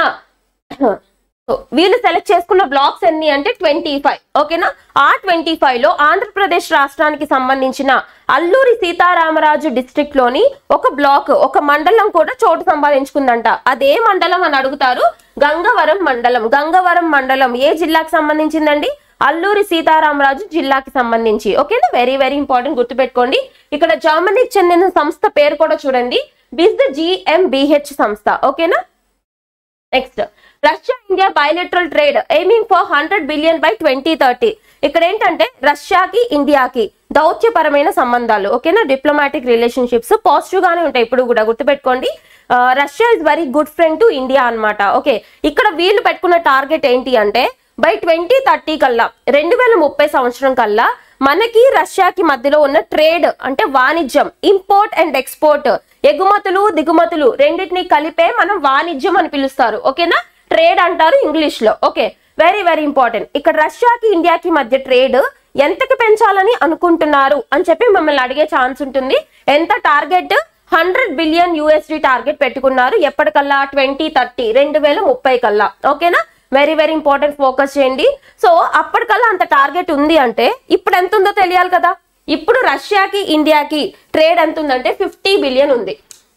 వీళ్ళు సెలెక్ట్ చేసుకున్న బ్లాక్స్ ఎన్ని అంటే ట్వంటీ ఫైవ్ ఓకేనా ఆ ట్వంటీ ఫైవ్ లో ఆంధ్రప్రదేశ్ రాష్ట్రానికి సంబంధించిన అల్లూరి సీతారామరాజు డిస్ట్రిక్ట్ లోని ఒక బ్లాక్ ఒక మండలం కూడా చోటు సంపాదించుకుందంట అదే మండలం అని అడుగుతారు గంగవరం మండలం గంగవరం మండలం ఏ జిల్లాకి సంబంధించిందండి అల్లూరి సీతారామరాజు జిల్లాకి సంబంధించి ఓకేనా వెరీ వెరీ ఇంపార్టెంట్ గుర్తుపెట్టుకోండి ఇక్కడ జర్మనీకి చెందిన సంస్థ పేరు కూడా చూడండి బిజ్ జిఎంబిహెచ్ సంస్థ ఓకేనా next Russia India bilateral trade aiming for hundred billion by twenty thirty ఇక్కడ ఏంటంటే రష్యాకి ఇండియాకి దౌత్యపరమైన సంబంధాలు ఓకేనా డిప్లొమాటిక్ రిలేషన్షిప్స్ పాజిటివ్ గానే ఉంటాయి ఇప్పుడు కూడా గుర్తుపెట్టుకోండి ah, Russia is very good friend to India అన్నమాట ఓకే ఇక్కడ వీళ్ళు పెట్టుకున్న టార్గెట్ ఏంటి అంటే బై ట్వంటీ థర్టీ కల్లా రెండు వేల ముప్పై సంవత్సరం కల్లా మనకి రష్యాకి మధ్యలో ఉన్న ట్రేడ్ అంటే వాణిజ్యం ఇంపోర్ట్ అండ్ ఎక్స్పోర్ట్ ఎగుమతులు దిగుమతులు రెండింటిని కలిపే మనం వాణిజ్యం అని పిలుస్తారు ఓకేనా ట్రేడ్ అంటారు ఇంగ్లీష్ లో ఓకే వెరీ వెరీ ఇంపార్టెంట్ ఇక్కడ రష్యాకి ఇండియాకి మధ్య ట్రేడ్ ఎంతకి పెంచాలని అనుకుంటున్నారు అని చెప్పి మిమ్మల్ని అడిగే ఛాన్స్ ఉంటుంది ఎంత target hundred billion USD target పెట్టుకున్నారు ఎప్పటికల్లా ట్వంటీ థర్టీ రెండు వేల ముప్పై కల్లా ఓకేనా వెరీ వెరీ ఇంపార్టెంట్ ఫోకస్ చేయండి సో అప్పటికల్లా అంత టార్గెట్ ఉంది అంటే ఇప్పుడు ఎంత ఉందో తెలియాలి కదా ఇప్పుడు రష్యాకి ఇండియాకి ట్రేడ్ ఎంత ఉందంటే ఫిఫ్టీ బిలియన్ ఉంది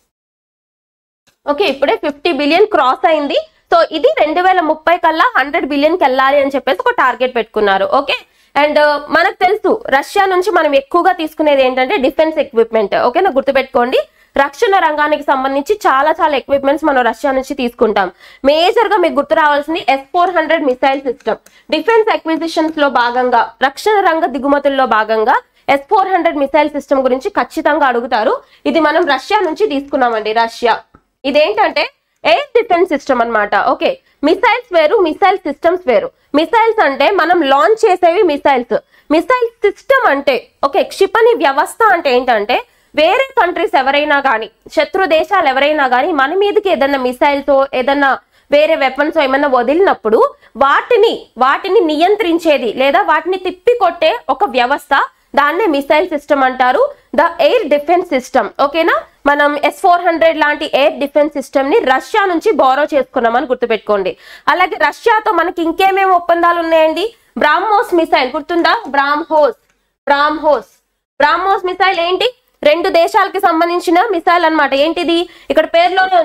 ఓకే ఇప్పుడే ఫిఫ్టీ బిలియన్ క్రాస్ అయింది సో ఇది రెండు వేల ముప్పై కల్లా హండ్రెడ్ బిలియన్ కి వెళ్ళాలి అని చెప్పేసి ఒక టార్గెట్ పెట్టుకున్నారు ఓకే అండ్ మనకు తెలుసు రష్యా నుంచి మనం ఎక్కువగా తీసుకునేది ఏంటంటే డిఫెన్స్ ఎక్విప్మెంట్ ఓకేనా గుర్తుపెట్టుకోండి రక్షణ రంగానికి సంబంధించి చాలా చాలా ఎక్విప్మెంట్స్ మనం రష్యా నుంచి తీసుకుంటాం మేజర్ గా మీకు గుర్తు రావాల్సింది S four hundred missile system defence acquisitions లో భాగంగా రక్షణ రంగ దిగుమతుల్లో భాగంగా S four hundred missile system గురించి ఖచ్చితంగా అడుగుతారు ఇది మనం రష్యా నుంచి తీసుకున్నామండి రష్యా ఇదేంటంటే ఎయిర్ డిఫెన్స్ సిస్టమ్ అన్నమాట ఓకే మిసైల్స్ వేరు మిసైల్ సిస్టమ్స్ వేరు మిసైల్స్ అంటే మనం లాంచ్ చేసేవి మిసైల్స్ మిసైల్ సిస్టమ్ అంటే ఓకే క్షిపణి వ్యవస్థ అంటే ఏంటంటే వేరే కంట్రీస్ ఎవరైనా కానీ శత్రు దేశాలు ఎవరైనా కానీ మన మీదకి ఏదైనా మిసైల్స్ ఏదైనా వేరే వెపన్స్ ఏమైనా వదిలినప్పుడు వాటిని వాటిని నియంత్రించేది లేదా వాటిని తిప్పి కొట్టే ఒక వ్యవస్థ దాన్నే మిసైల్ సిస్టమ్ అంటారు ద ఎయిర్ డిఫెన్స్ సిస్టమ్ ఓకేనా మనం ఎస్ ఫోర్ హండ్రెడ్ లాంటి ఎయిర్ డిఫెన్స్ సిస్టమ్ ని రష్యా నుంచి బోరో చేసుకున్నామని గుర్తుపెట్టుకోండి అలాగే రష్యాతో మనకి ఇంకేమేమి ఒప్పందాలు ఉన్నాయండి బ్రాహ్మోస్ మిసైల్ గుర్తుందా బ్రాహ్మోస్ బ్రాహ్మోస్ బ్రాహ్మోస్ మిసైల్ ఏంటి రెండు దేశాలకి సంబంధించిన మిసైల్ అన్నమాట ఏంటిది ఇక్కడ పేరులోనే ఉంది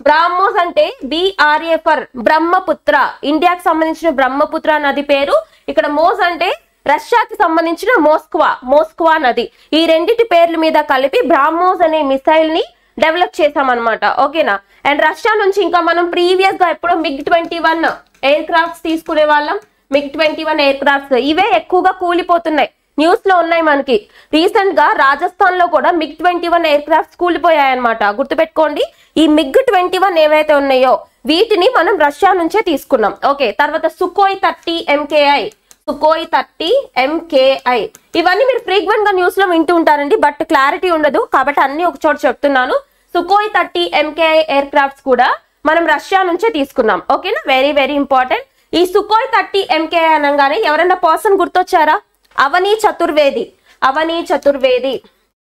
బ్రాహ్మోస్ అంటే బిఆర్ఏ ఫర్ బ్రహ్మపుత్ర ఇండియాకి సంబంధించిన బ్రహ్మపుత్ర నది పేరు ఇక్కడ మోస్ అంటే రష్యాకి సంబంధించిన మోస్క్వా మోస్క్వా నది ఈ రెండిటి పేర్ల మీద కలిపి బ్రాహ్మోస్ అనే మిసైల్ ని డెవలప్ చేసామన్నమాట ఓకేనా అండ్ రష్యా నుంచి ఇంకా మనం ప్రీవియస్ గా ఎప్పుడో MiG twenty one aircrafts తీసుకునే వాళ్ళం MiG twenty one aircrafts ఇవే ఎక్కువగా కూలిపోతున్నాయి న్యూస్ లో ఉన్నాయి మనకి రీసెంట్ గా రాజస్థాన్ లో కూడా MiG twenty one aircrafts కూలిపోయాయన్నమాట గుర్తుపెట్టుకోండి ఈ మిగ్ ట్వంటీ వన్ ఏవైతే ఉన్నాయో వీటిని మనం రష్యా నుంచే తీసుకున్నాం ఓకే తర్వాత Sukhoi thirty MKI Sukhoi thirty MKI ఇవన్నీ మీరు ఫ్రీక్వెంట్ గా న్యూస్ లో వింటూ ఉంటారండి బట్ క్లారిటీ ఉండదు కాబట్టి అన్ని ఒక చోట చెప్తున్నాను Sukhoi thirty MKI aircrafts కూడా మనం రష్యా నుంచే తీసుకున్నాం ఓకేనా వెరీ వెరీ ఇంపార్టెంట్ ఈ సుకోయ్ థర్టీ ఎంకేఐ అనగానే ఎవరైనా పర్సన్ గుర్తొచ్చారా అవని చతుర్వేది అవని చతుర్వేది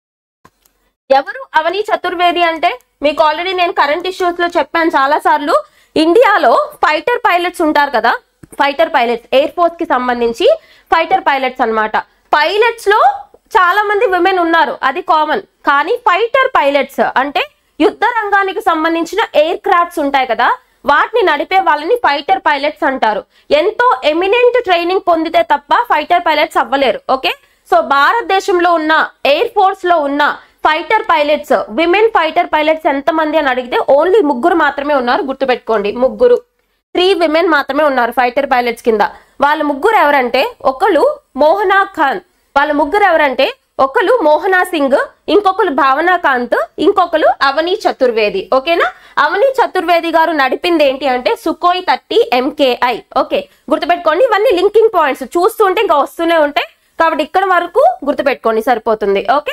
ఎవరు అవని చతుర్వేది అంటే మీకు ఆల్రెడీ నేను కరెంట్ ఇష్యూస్ లో చెప్పాను చాలా సార్లు ఇండియాలో ఫైటర్ పైలట్స్ ఉంటారు కదా ఫైటర్ పైలట్స్ ఎయిర్ ఫోర్స్ కి సంబంధించి ఫైటర్ పైలట్స్ అన్నమాట పైలట్స్ లో చాలా మంది విమెన్ ఉన్నారు అది కామన్ కానీ ఫైటర్ పైలట్స్ అంటే యుద్ధ రంగానికి సంబంధించిన ఎయిర్ క్రాఫ్ట్స్ ఉంటాయి కదా వాటిని నడిపే వాళ్ళని ఫైటర్ పైలట్స్ అంటారు ఎంతో ఎమినెంట్ ట్రైనింగ్ పొందితే తప్ప ఫైటర్ పైలట్స్ అవ్వలేరు ఓకే సో భారతదేశంలో ఉన్న ఎయిర్ ఫోర్స్ లో ఉన్న fighter pilots women fighter pilots ఎంత మంది అని అడిగితే ఓన్లీ ముగ్గురు మాత్రమే ఉన్నారు గుర్తుపెట్టుకోండి ముగ్గురు త్రీ విమెన్ మాత్రమే ఉన్నారు ఫైటర్ పైలట్స్ కింద వాళ్ళ ముగ్గురు ఎవరంటే ఒకళ్ళు మోహనా ఖాన్ వాళ్ళ ముగ్గురు ఎవరంటే ఒకరు మోహనా సింగ్ ఇంకొకరు భావనా కాంత్ ఇంకొకరు అవని చతుర్వేది ఓకేనా అవని చతుర్వేది గారు నడిపింది ఏంటి అంటే సుకోయ్ థర్టీ ఎంకేఐ ఓకే గుర్తుపెట్టుకోండి ఇవన్నీ లింకింగ్ పాయింట్స్ చూస్తుంటే ఇంకా వస్తూనే ఉంటాయి కాబట్టి ఇక్కడ వరకు గుర్తుపెట్టుకోండి సరిపోతుంది okay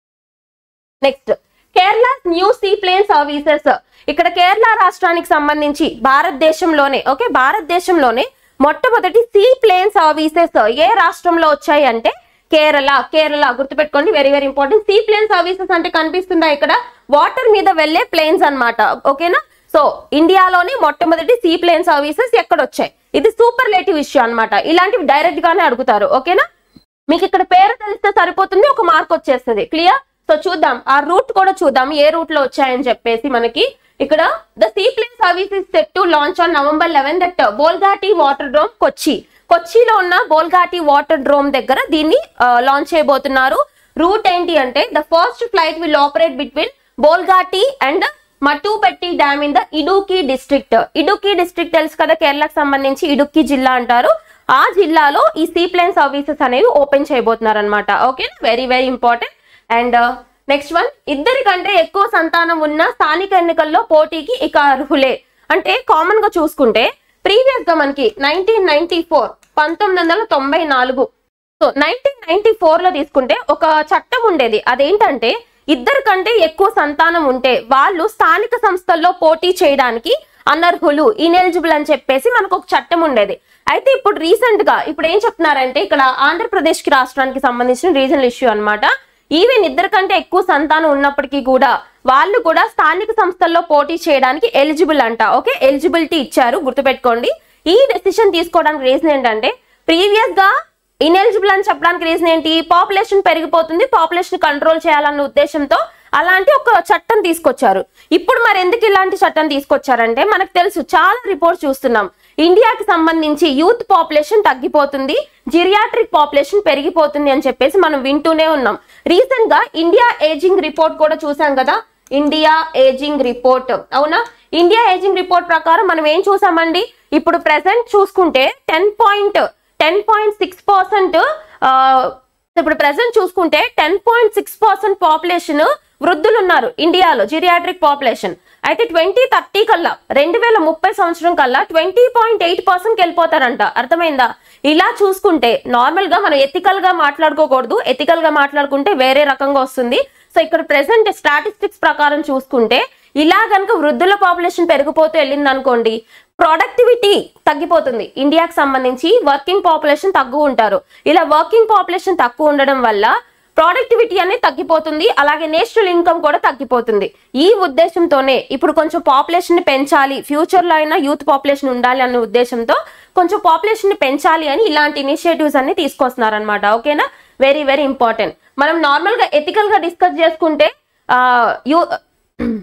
next Kerala new seaplane services ఇక్కడ కేరళ రాష్ట్రానికి సంబంధించి భారతదేశంలోనే ఓకే భారతదేశంలోనే మొట్టమొదటి సీ ప్లేన్ సర్వీసెస్ ఏ రాష్ట్రంలో వచ్చాయి అంటే కేరళ కేరళ గుర్తుపెట్టుకోండి very very important seaplane services అంటే కనిపిస్తుందా ఇక్కడ వాటర్ మీద వెళ్ళే ప్లేన్స్ అన్నమాట ఓకేనా సో ఇండియాలోనే మొట్టమొదటి సీ ప్లేన్ సర్వీసెస్ ఎక్కడ వచ్చాయి ఇది సూపర్ లేటివ్ ఇష్యూ అన్నమాట ఇలాంటివి డైరెక్ట్ గానే అడుగుతారు ఓకేనా మీకు ఇక్కడ పేరు తెలిస్తే సరిపోతుంది ఒక మార్క్ వచ్చేస్తుంది క్లియర్ సో చూద్దాం ఆ రూట్ కూడా చూద్దాం ఏ రూట్ లో వచ్చాయని చెప్పేసి మనకి ఇక్కడ the seaplane service is set to launch on November eleven that Bolghatty waterdrome Kochi కొచ్చిలో ఉన్న బోల్ఘాటి వాటర్ డ్రోమ్ దగ్గర దీన్ని లాంచ్ చేయబోతున్నారు రూట్ ఏంటి అంటే the first flight will operate between Bolghatty and Mattupetty dam in the Idukki district Idukki district తెలుసు కదా కేరళకు సంబంధించి ఇడుక్కి జిల్లా అంటారు ఆ జిల్లాలో ఈ సీ ప్లేన్ సర్వీసెస్ అనేవి ఓపెన్ చేయబోతున్నారు అనమాట okay very very important and next one ఇద్దరికంటే ఎక్కువ సంతానం ఉన్న స్థానిక ఎన్నికల్లో పోటీకి ఇక అర్హులే అంటే కామన్ గా చూసుకుంటే ప్రీవియస్ గా మనకి నైన్టీన్ నైన్టీ ఫోర్ పంతొమ్మిది వందల తొంభై నాలుగు సో నైన్టీన్ నైన్టీ ఫోర్ లో తీసుకుంటే ఒక చట్టం ఉండేది అదేంటంటే ఇద్దరు కంటే ఎక్కువ సంతానం ఉంటే వాళ్ళు స్థానిక సంస్థల్లో పోటీ చేయడానికి అనర్హులు ఇనెలిజిబుల్ అని చెప్పేసి మనకు ఒక చట్టం ఉండేది అయితే ఇప్పుడు రీసెంట్ గా ఇప్పుడు ఏం చెప్తున్నారంటే ఇక్కడ ఆంధ్రప్రదేశ్ కి రాష్ట్రానికి సంబంధించిన రీజనల్ ఇష్యూ అన్నమాట ఈవెన్ ఇద్దరు కంటే ఎక్కువ సంతానం ఉన్నప్పటికీ కూడా వాళ్ళు కూడా స్థానిక సంస్థల్లో పోటీ చేయడానికి ఎలిజిబుల్ అంట ఓకే ఎలిజిబిలిటీ ఇచ్చారు గుర్తుపెట్టుకోండి ఈ డెసిషన్ తీసుకోవడానికి రీజన్ ఏంటంటే ప్రీవియస్ గా ఇనెలిజిబుల్ అని చెప్పడానికి రీజన్ ఏంటి పాపులేషన్ పెరిగిపోతుంది పాపులేషన్ కంట్రోల్ చేయాలన్న ఉద్దేశంతో అలాంటి ఒక చట్టం తీసుకొచ్చారు ఇప్పుడు మరి ఎందుకు ఇలాంటి చట్టం తీసుకొచ్చారంటే మనకు తెలుసు చాలా రిపోర్ట్స్ చూస్తున్నాం ఇండియాకి సంబంధించి యూత్ పాపులేషన్ తగ్గిపోతుంది జిరియాట్రిక్ పాపులేషన్ పెరిగిపోతుంది అని చెప్పేసి మనం వింటూనే ఉన్నాం రీసెంట్ గా ఇండియా ఏజింగ్ రిపోర్ట్ కూడా చూసాం కదా ఇండియా ఏజింగ్ రిపోర్ట్ అవునా ఇండియా ఏజింగ్ రిపోర్ట్ ప్రకారం మనం ఏం చూసామండి ఇప్పుడు ప్రెసెంట్ చూసుకుంటే ten point ten point six percent ఇప్పుడు ప్రెసెంట్ చూసుకుంటే ten point six percent population వృద్ధులు ఉన్నారు ఇండియాలో జిరియాట్రిక్ పాపులేషన్ అయితే ట్వంటీ థర్టీ కల్లా రెండు వేల ముప్పై సంవత్సరం కల్లా ట్వంటీ పాయింట్ ఎయిట్ పర్సెంట్ వెళ్ళిపోతారంట అర్థమైందా ఇలా చూసుకుంటే నార్మల్ గా మనం ఎథికల్ గా మాట్లాడుకోకూడదు ఎథికల్ గా మాట్లాడుకుంటే వేరే రకంగా వస్తుంది సో ఇక్కడ ప్రెసెంట్ స్టాటిస్టిక్స్ ప్రకారం చూసుకుంటే ఇలా కనుక వృద్ధుల పాపులేషన్ పెరిగిపోతూ వెళ్ళింది అనుకోండి ప్రొడక్టివిటీ తగ్గిపోతుంది ఇండియాకి సంబంధించి వర్కింగ్ పాపులేషన్ తక్కువ ఉంటారు ఇలా వర్కింగ్ పాపులేషన్ తక్కువ ఉండడం వల్ల ప్రొడక్టివిటీ అనేది తగ్గిపోతుంది అలాగే నేషనల్ ఇన్కమ్ కూడా తగ్గిపోతుంది ఈ ఉద్దేశంతోనే ఇప్పుడు కొంచెం పాపులేషన్ ని పెంచాలి ఫ్యూచర్ లో అయినా యూత్ పాపులేషన్ ఉండాలి అనే ఉద్దేశంతో కొంచెం పాపులేషన్ ని పెంచాలి అని ఇలాంటి ఇనిషియేటివ్స్ అన్ని తీసుకొస్తున్నారు అనమాట ఓకేనా వెరీ వెరీ ఇంపార్టెంట్ మనం నార్మల్ గా ఎథికల్ గా డిస్కస్ చేసుకుంటే ఆ, యూ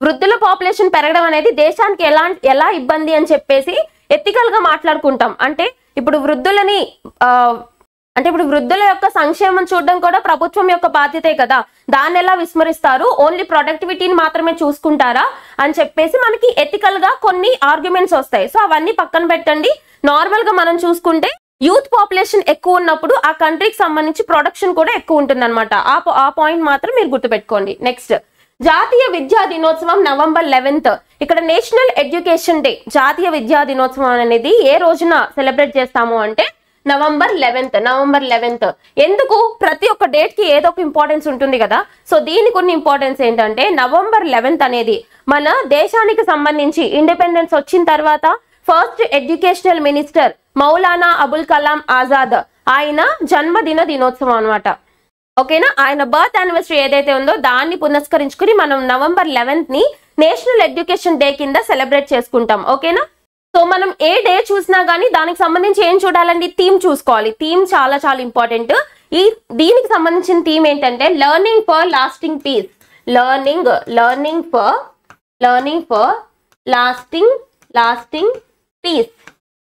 వృద్ధుల పాపులేషన్ పెరగడం అనేది దేశానికి ఎలా ఎలా ఇబ్బంది అని చెప్పేసి ఎథికల్ గా మాట్లాడుకుంటాం అంటే ఇప్పుడు వృద్ధులని ఆ, అంటే ఇప్పుడు వృద్ధుల యొక్క సంక్షేమం చూడడం కూడా ప్రభుత్వం యొక్క బాధ్యతే కదా దాన్ని ఎలా విస్మరిస్తారు ఓన్లీ ప్రొడక్టివిటీని మాత్రమే చూసుకుంటారా అని చెప్పేసి మనకి ఎథికల్ గా కొన్ని ఆర్గ్యుమెంట్స్ వస్తాయి సో అవన్నీ పక్కన పెట్టండి నార్మల్ గా మనం చూసుకుంటే యూత్ పాపులేషన్ ఎక్కువ ఉన్నప్పుడు ఆ కంట్రీకి సంబంధించి ప్రొడక్షన్ కూడా ఎక్కువ ఉంటుంది అనమాట ఆ ప- ఆ పాయింట్ మాత్రం మీరు గుర్తుపెట్టుకోండి నెక్స్ట్ జాతీయ విద్యా దినోత్సవం నవంబర్ లెవెన్త్ ఇక్కడ నేషనల్ ఎడ్యుకేషన్ డే జాతీయ విద్యా దినోత్సవం అనేది ఏ రోజున సెలబ్రేట్ చేస్తాము అంటే నవంబర్ లెవెన్త్ నవంబర్ లెవెన్త్ ఎందుకు ప్రతి ఒక్క డేట్ కి ఏదో ఒక ఇంపార్టెన్స్ ఉంటుంది కదా సో దీనికి ఉన్న ఇంపార్టెన్స్ ఏంటంటే నవంబర్ లెవెన్త్ అనేది మన దేశానికి సంబంధించి ఇండిపెండెన్స్ వచ్చిన తర్వాత first educational minister Maulana Abul Kalam Azad ఆయన జన్మదిన దినోత్సవం అన్నమాట ఓకేనా ఆయన బర్త్ యానివర్సరీ ఏదైతే ఉందో దాన్ని పునస్కరించుకుని మనం నవంబర్ లెవెన్త్ ని నేషనల్ ఎడ్యుకేషన్ డే కింద సెలబ్రేట్ చేసుకుంటాం ఓకేనా సో మనం ఏ డే చూసినా గానీ దానికి సంబంధించి ఏం చూడాలండి థీమ్ చూసుకోవాలి థీమ్ చాలా చాలా ఇంపార్టెంట్ ఈ దీనికి సంబంధించిన థీమ్ ఏంటంటే learning for lasting peace learning learning for learning for lasting lasting peace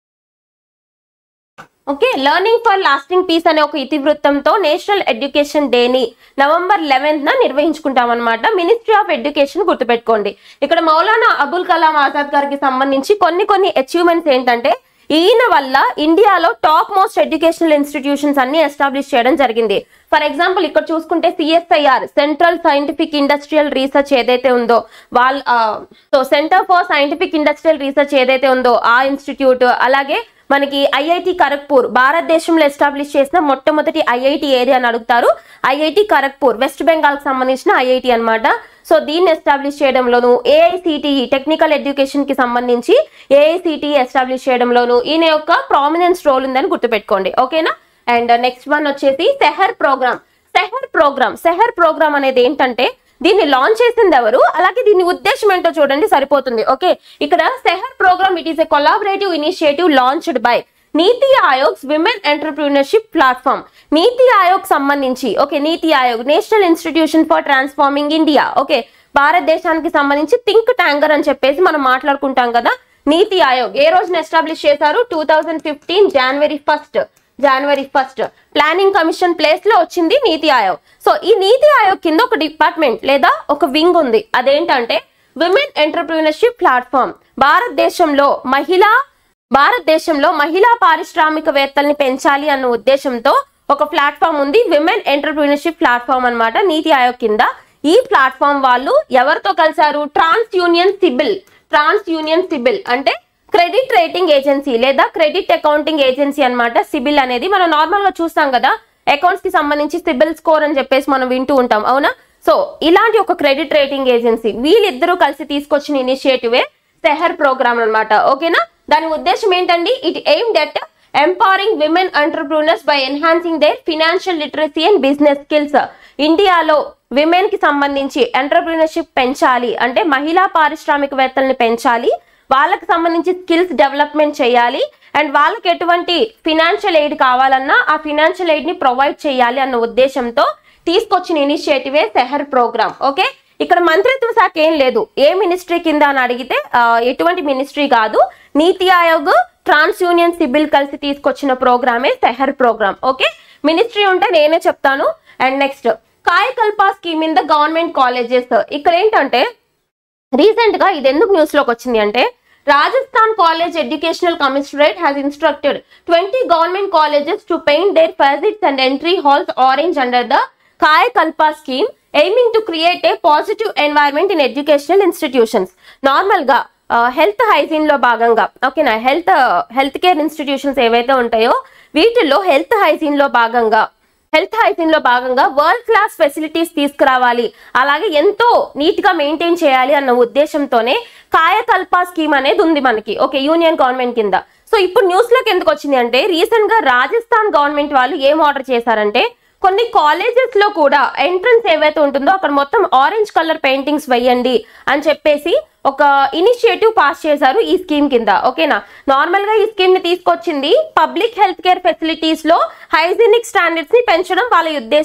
okay learning for lasting peace అనే ఒక ఇతివృత్తంతో నేషనల్ ఎడ్యుకేషన్ డేని నవంబర్ లెవెన్త్ న నిర్వహించుకుంటాం అనమాట మినిస్ట్రీ ఆఫ్ ఎడ్యుకేషన్ గుర్తుపెట్టుకోండి ఇక్కడ మౌలానా అబుల్ కలాం ఆజాద్ గారికి సంబంధించి కొన్ని కొన్ని అచీవ్మెంట్స్ ఏంటంటే ఈయన వల్ల ఇండియాలో టాప్ మోస్ట్ ఎడ్యుకేషనల్ ఇన్స్టిట్యూషన్స్ అన్ని ఎస్టాబ్లిష్ చేయడం జరిగింది ఫర్ ఎగ్జాంపుల్ ఇక్కడ చూసుకుంటే CSIR central scientific industrial research ఏదైతే ఉందో వాళ్ళ so centre for scientific industrial research ఏదైతే ఉందో ఆ ఇన్స్టిట్యూట్ అలాగే మనకి ఐఐటి ఖరగ్పూర్ భారతదేశంలో ఎస్టాబ్లిష్ చేసిన మొట్టమొదటి ఐఐటి ఏరియా అని అడుగుతారు ఐఐటి ఖరగ్పూర్ వెస్ట్ బెంగాల్ కి సంబంధించిన ఐఐటి అన్నమాట సో దీన్ని ఎస్టాబ్లిష్ చేయడంలోను ఏఐసిటిఈ టెక్నికల్ ఎడ్యుకేషన్ కి సంబంధించి ఏఐసిటిఈ ఎస్టాబ్లిష్ చేయడంలోను ఈయన యొక్క ప్రామినెన్స్ రోల్ ఉందని గుర్తుపెట్టుకోండి ఓకేనా అండ్ నెక్స్ట్ వన్ వచ్చేసి SEHER programme SEHER programme SEHER programme అనేది ఏంటంటే దీన్ని లాంచ్ చేసింది ఎవరు అలాగే దీని ఉద్దేశం ఏంటో చూడండి సరిపోతుంది ఓకే ఇక్కడ SEHER programme it is a collaborative initiative launched by NITI Aayog women entrepreneurship platform నీతి ఆయోగ్ సంబంధించి okay NITI Aayog national institution for transforming India okay భారతదేశానికి సంబంధించి థింక్ ట్యాంకర్ అని చెప్పేసి మనం మాట్లాడుకుంటాం కదా నీతి ఆయోగ్ ఏ రోజున ఎస్టాబ్లిష్ చేశారు two thousand fifteen January first January first planning commission place లో వచ్చింది నీతి ఆయోగ్ సో ఈ నీతి ఆయోగ్ కింద ఒక డిపార్ట్మెంట్ లేదా ఒక వింగ్ ఉంది అదేంటంటే విమెన్ ఎంటర్ప్రీనర్షిప్ ప్లాట్ఫామ్ భారతదేశంలో మహిళా భారతదేశంలో మహిళా పారిశ్రామికవేత్తల్ని పెంచాలి అన్న ఉద్దేశంతో ఒక ప్లాట్ఫామ్ ఉంది విమెన్ ఎంటర్ప్రీనర్షిప్ ప్లాట్ఫామ్ అన్నమాట నీతి ఆయోగ్ కింద ఈ ప్లాట్ఫామ్ వాళ్ళు ఎవరితో కలిసారు TransUnion CIBIL TransUnion CIBIL అంటే క్రెడిట్ రేటింగ్ ఏజెన్సీ లేదా క్రెడిట్ అకౌంటింగ్ ఏజెన్సీ అన్నమాట సిబిల్ అనేది మనం నార్మల్ గా చూస్తాం కదా అకౌంట్స్ కి సంబంధించి సిబిల్ స్కోర్ అని చెప్పేసి మనం వింటూ ఉంటాం అవునా సో ఇలాంటి ఒక క్రెడిట్ రేటింగ్ ఏజెన్సీ వీళ్ళిద్దరూ కలిసి తీసుకొచ్చిన ఇనిషియేటివే సెహర్ ప్రోగ్రామ్ అన్నమాట ఓకేనా దాని ఉద్దేశం ఏంటండి it aimed at empowering women entrepreneurs by enhancing their financial literacy and business skills ఇండియాలో విమెన్ కి సంబంధించి ఎంటర్ప్రీనర్షిప్ పెంచాలి అంటే మహిళా పారిశ్రామికవేత్తల్ని పెంచాలి వాళ్ళకి సంబంధించి స్కిల్స్ డెవలప్మెంట్ చేయాలి అండ్ వాళ్ళకి ఎటువంటి ఫినాన్షియల్ ఎయిడ్ కావాలన్నా ఆ ఫినాన్షియల్ ఎయిడ్ ని ప్రొవైడ్ చేయాలి అన్న ఉద్దేశంతో తీసుకొచ్చిన ఇనిషియేటివే సెహర్ ప్రోగ్రామ్ ఓకే ఇక్కడ మంత్రిత్వ శాఖ ఏం లేదు ఏ మినిస్ట్రీ కింద అని అడిగితే ఆ, ఎటువంటి మినిస్ట్రీ కాదు నీతి ఆయోగ్ ట్రాన్స్ యూనియన్ సిబిల్ కలిసి తీసుకొచ్చిన ప్రోగ్రామే సెహర్ ప్రోగ్రామ్ ఓకే మినిస్ట్రీ ఉంటే నేనే చెప్తాను and next Kayakalp scheme in the government colleges ఇక్కడ ఏంటంటే రీసెంట్ గా ఇది ఎందుకు న్యూస్ లోకి వచ్చింది అంటే Rajasthan college educational commissionerate has instructed twenty government colleges to paint their facades and entry halls orange under the Kayakalp scheme aiming to create a positive environment in educational institutions normal గా health hygiene లో భాగంగా ఓకేనా health health care institutions ఏవైతే ఉంటాయో వీటిల్లో health hygiene లో భాగంగా health hygiene లో భాగంగా వరల్డ్ క్లాస్ ఫెసిలిటీస్ తీసుకురావాలి అలాగే ఎంతో నీట్ గా మెయింటైన్ చేయాలి అన్న ఉద్దేశంతోనే కాయకల్ప స్కీమ్ అనేది ఉంది మనకి ఓకే యూనియన్ గవర్నమెంట్ కింద సో ఇప్పుడు న్యూస్ లోకి ఎందుకు వచ్చింది అంటే రీసెంట్ గా రాజస్థాన్ గవర్నమెంట్ వాళ్ళు ఏం ఆర్డర్ చేశారంటే కొన్ని కాలేజెస్ లో కూడా ఎంట్రన్స్ ఏవైతే ఉంటుందో అక్కడ మొత్తం ఆరెంజ్ కలర్ పెయింటింగ్స్ వేయండి అని చెప్పేసి ఒక ఇనిషియేటివ్ పాస్ చేశారు ఈ స్కీమ్ కింద ఓకేనా నార్మల్ గా ఈ స్కీమ్ ని తీసుకొచ్చింది పబ్లిక్ హెల్త్ కేర్ ఫెసిలిటీస్ లో హైజీనిక్ స్టాండర్డ్స్ ని పెంచడం వాళ్ళ ఉద్దేశం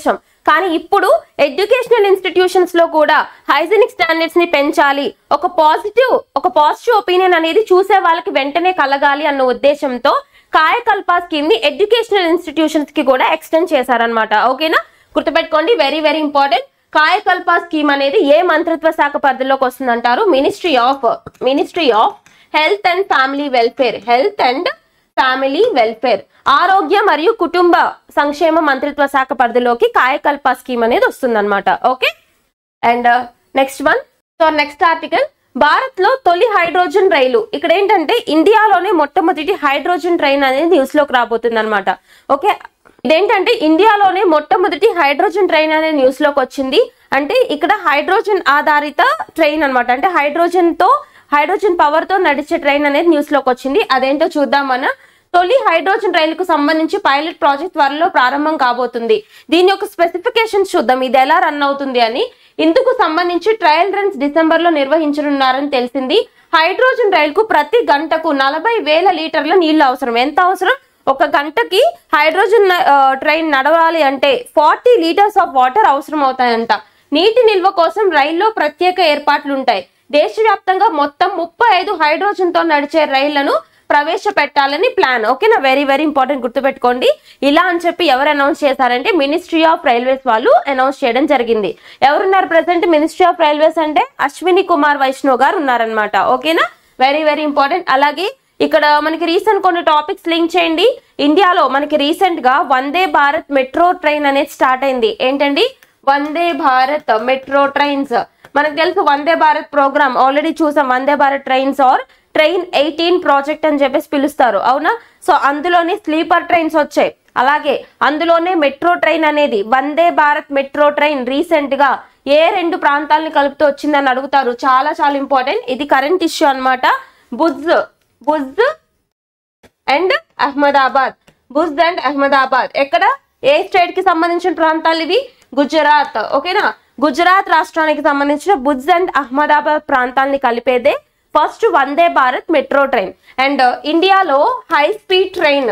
కానీ ఇప్పుడు ఎడ్యుకేషనల్ ఇన్స్టిట్యూషన్స్ లో కూడా హైజీనిక్ స్టాండర్డ్స్ ని పెంచాలి ఒక పాజిటివ్ ఒక పాజిటివ్ ఒపీనియన్ అనేది చూసే వాళ్ళకి వెంటనే కలగాలి అన్న ఉద్దేశంతో కాయకల్ప స్కీమ్ ని ఎడ్యుకేషనల్ ఇన్స్టిట్యూషన్స్ కి కూడా ఎక్స్టెండ్ చేశారనమాట ఓకేనా గుర్తుపెట్టుకోండి very very important Kayakalp scheme అనేది ఏ మంత్రిత్వ శాఖ పరిధిలోకి వస్తుందంటారు ministry of ministry of health and family welfare health and family welfare ఆరోగ్య మరియు కుటుంబ సంక్షేమ మంత్రిత్వ శాఖ పరిధిలోకి కాయకల్ప స్కీమ్ అనేది వస్తుందన్నమాట okay and next one so next article Bharat లో తొలి హైడ్రోజన్ రైలు ఇక్కడ ఏంటంటే ఇండియాలోనే మొట్టమొదటి హైడ్రోజన్ ట్రైన్ అనేది న్యూస్ లోకి రాబోతుంది అనమాట ఓకే ఇదేంటంటే ఇండియాలోనే మొట్టమొదటి హైడ్రోజన్ ట్రైన్ అనేది న్యూస్ లోకి వచ్చింది అంటే ఇక్కడ హైడ్రోజన్ ఆధారిత ట్రైన్ అన్నమాట అంటే హైడ్రోజన్ తో హైడ్రోజన్ పవర్ తో నడిచే ట్రైన్ అనేది న్యూస్ లోకి వచ్చింది అదేంటో చూద్దాం మన తొలి హైడ్రోజన్ రైలుకు సంబంధించి పైలట్ ప్రాజెక్ట్ త్వరలో ప్రారంభం కాబోతుంది దీని యొక్క స్పెసిఫికేషన్స్ చూద్దాం ఇది ఎలా రన్ అవుతుంది అని ఇందుకు సంబంధించి ట్రయల్ రన్స్ డిసెంబర్ లో నిర్వహించనున్నారని తెలిసింది హైడ్రోజన్ రైలుకు ప్రతి గంటకు నలభై వేల లీటర్ల నీళ్లు అవసరం ఎంత అవసరం ఒక గంటకి హైడ్రోజన్ ఆ, ట్రైన్ నడవాలి అంటే ఫార్టీ లీటర్స్ ఆఫ్ వాటర్ అవసరం అవుతాయంట నీటి నిల్వ కోసం రైల్లో ప్రత్యేక ఏర్పాట్లు ఉంటాయి దేశవ్యాప్తంగా మొత్తం ముప్పై ఐదు హైడ్రోజన్ తో నడిచే రైళ్లను ప్రవేశపెట్టాలని ప్లాన్ ఓకేనా వెరీ వెరీ ఇంపార్టెంట్ గుర్తుపెట్టుకోండి ఇలా అని చెప్పి ఎవరు అనౌన్స్ చేశారంటే మినిస్ట్రీ ఆఫ్ రైల్వేస్ వాళ్ళు అనౌన్స్ చేయడం జరిగింది ఎవరున్నారు ప్రెసెంట్ మినిస్ట్రీ ఆఫ్ రైల్వేస్ అంటే అశ్విని కుమార్ వైష్ణవ్ గారు ఉన్నారనమాట ఓకేనా వెరీ వెరీ ఇంపార్టెంట్ అలాగే ఇక్కడ మనకి రీసెంట్ కొన్ని టాపిక్స్ లింక్ చేయండి ఇండియాలో మనకి రీసెంట్ గా వందే భారత్ మెట్రో ట్రైన్ అనేది స్టార్ట్ అయింది ఏంటండి వందే భారత్ మెట్రో ట్రైన్స్ మనకు తెలుసు వందే భారత్ ప్రోగ్రామ్ ఆల్రెడీ చూసాం Vande Bharat trains or train eighteen project అని చెప్పేసి పిలుస్తారు అవునా సో అందులోనే స్లీపర్ ట్రైన్స్ వచ్చాయి అలాగే అందులోనే మెట్రో ట్రైన్ అనేది Vande Bharat metro train recent గా ఏ రెండు ప్రాంతాలని కలుపుతూ వచ్చిందని అడుగుతారు చాలా చాలా ఇంపార్టెంట్ ఇది కరెంట్ ఇష్యూ అన్నమాట బుజ్ బుజ్ అండ్ అహ్మదాబాద్ బుజ్ అండ్ అహ్మదాబాద్ ఎక్కడ ఏ స్టేట్ కి సంబంధించిన ప్రాంతాలు ఇవి గుజరాత్ ఓకేనా గుజరాత్ రాష్ట్రానికి సంబంధించిన బుజ్ అండ్ అహ్మదాబాద్ ప్రాంతాలని కలిపేదే first Vande Bharat metro train and ఇండియాలో high speed train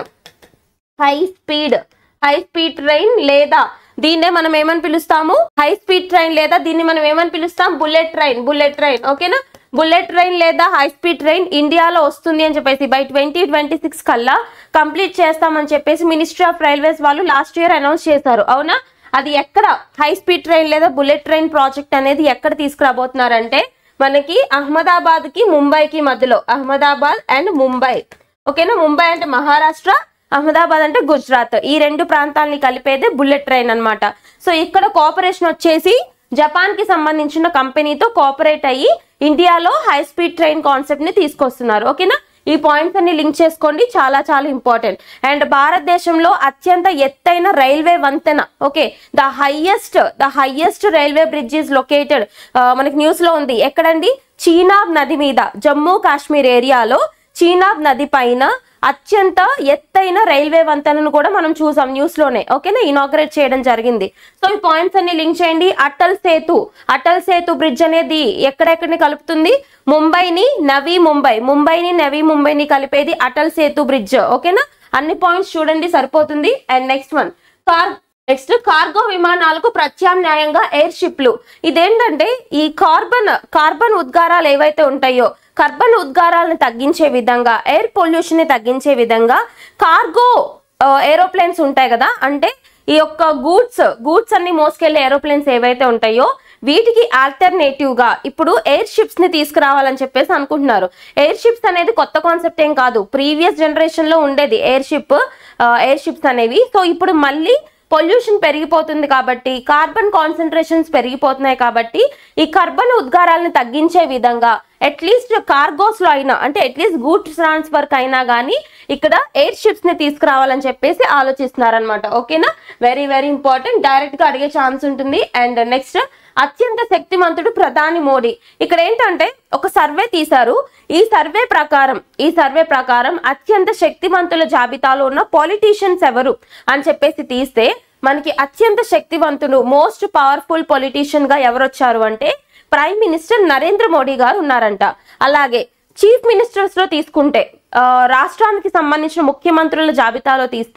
high speed high speed train లేదా దీన్నే మనం ఏమని పిలుస్తాము హై స్పీడ్ ట్రైన్ లేదా దీన్ని మనం ఏమని పిలుస్తాం బుల్లెట్ ట్రైన్ బుల్లెట్ ట్రైన్ ఓకేనా బుల్లెట్ ట్రైన్ లేదా హై స్పీడ్ ట్రైన్ ఇండియాలో వస్తుంది అని చెప్పేసి బై ట్వంటీ ట్వంటీ సిక్స్ కల్లా కంప్లీట్ చేస్తామని చెప్పేసి మినిస్ట్రీ ఆఫ్ రైల్వేస్ వాళ్ళు లాస్ట్ ఇయర్ అనౌన్స్ చేశారు అవునా అది ఎక్కడ హై స్పీడ్ ట్రైన్ లేదా బుల్లెట్ ట్రైన్ ప్రాజెక్ట్ అనేది ఎక్కడ తీసుకురాబోతున్నారంటే మనకి అహ్మదాబాద్ కి ముంబైకి మధ్యలో అహ్మదాబాద్ అండ్ ముంబై ఓకేనా ముంబై అంటే మహారాష్ట్ర అహ్మదాబాద్ అంటే గుజరాత్ ఈ రెండు ప్రాంతాలని కలిపేదే బుల్లెట్ ట్రైన్ అన్నమాట సో ఇక్కడ కోఆపరేషన్ వచ్చేసి జపాన్ కి సంబంధించిన కంపెనీతో కోఆపరేట్ అయ్యి ఇండియాలో హై స్పీడ్ ట్రైన్ కాన్సెప్ట్ ని తీసుకొస్తున్నారు ఓకేనా ఈ పాయింట్స్ అన్ని లింక్ చేసుకోండి చాలా చాలా ఇంపార్టెంట్ అండ్ భారతదేశంలో అత్యంత ఎత్తైన రైల్వే వంతెన okay the highest the highest railway bridge is located మనకి న్యూస్ లో ఉంది ఎక్కడండి చీనాబ్ నది మీద జమ్మూ కాశ్మీర్ ఏరియాలో చీనాబ్ నది పైన అత్యంత ఎత్తైన రైల్వే వంతెనను కూడా మనం చూసాం న్యూస్ లోనే ఓకేనా ఇనాగ్రేట్ చేయడం జరిగింది సో ఈ పాయింట్స్ అన్ని లింక్ చేయండి అటల్ సేతు అటల్ సేతు బ్రిడ్జ్ అనేది ఎక్కడెక్కడిని కలుపుతుంది ముంబైని నవీ ముంబై ముంబైని నవీ ముంబైని కలిపేది అటల్ సేతు బ్రిడ్జ్ ఓకేనా అన్ని పాయింట్స్ చూడండి సరిపోతుంది and next one car next cargo విమానాలకు ప్రత్యామ్నాయంగా ఎయిర్ షిప్లు ఇదేంటంటే ఈ కార్బన్ కార్బన్ ఉద్గారాలు ఏవైతే ఉంటాయో కార్బన్ ఉద్గారాలను తగ్గించే విధంగా ఎయిర్ పొల్యూషన్ ని తగ్గించే విధంగా కార్గో ఏరోప్లేన్స్ ఉంటాయి కదా అంటే ఈ యొక్క గూడ్స్ గూడ్స్ అన్ని మోసుకెళ్లే ఏరోప్లేన్స్ ఏవైతే ఉంటాయో వీటికి ఆల్టర్నేటివ్ గా ఇప్పుడు ఎయిర్ షిప్స్ ని తీసుకురావాలని చెప్పేసి అనుకుంటున్నారు ఎయిర్ షిప్స్ అనేది కొత్త కాన్సెప్ట్ ఏం కాదు ప్రీవియస్ జనరేషన్ లో ఉండేది ఎయిర్ షిప్ ఎయిర్ షిప్స్ అనేవి సో ఇప్పుడు మళ్ళీ పొల్యూషన్ పెరిగిపోతుంది కాబట్టి కార్బన్ కాన్సన్ట్రేషన్స్ పెరిగిపోతున్నాయి కాబట్టి ఈ కార్బన్ ఉద్గారాలను తగ్గించే విధంగా అట్లీస్ట్ కార్గోస్ లో అయినా అంటే అట్లీస్ట్ గూడ్స్ ట్రాన్స్ఫర్ అయినా కానీ ఇక్కడ ఎయిర్ షిప్స్ ని తీసుకురావాలని చెప్పేసి ఆలోచిస్తున్నారనమాట ఓకేనా వెరీ వెరీ ఇంపార్టెంట్ డైరెక్ట్ గా అడిగే ఛాన్స్ ఉంటుంది అండ్ నెక్స్ట్ అత్యంత శక్తిమంతుడు ప్రధాని మోడీ ఇక్కడ ఏంటంటే ఒక సర్వే తీశారు ఈ సర్వే ప్రకారం ఈ సర్వే ప్రకారం అత్యంత శక్తివంతుల జాబితాలో ఉన్న పొలిటీషియన్స్ ఎవరు అని చెప్పేసి తీస్తే మనకి అత్యంత శక్తివంతులు మోస్ట్ పవర్ఫుల్ పొలిటీషియన్ గా ఎవరు వచ్చారు అంటే ప్రైమ్ మినిస్టర్ నరేంద్ర మోడీ గారు ఉన్నారంట అలాగే చీఫ్ మినిస్టర్స్ లో తీసుకుంటే ఆ, రాష్ట్రానికి సంబంధించిన ముఖ్యమంత్రుల జాబితాలో తీస్తే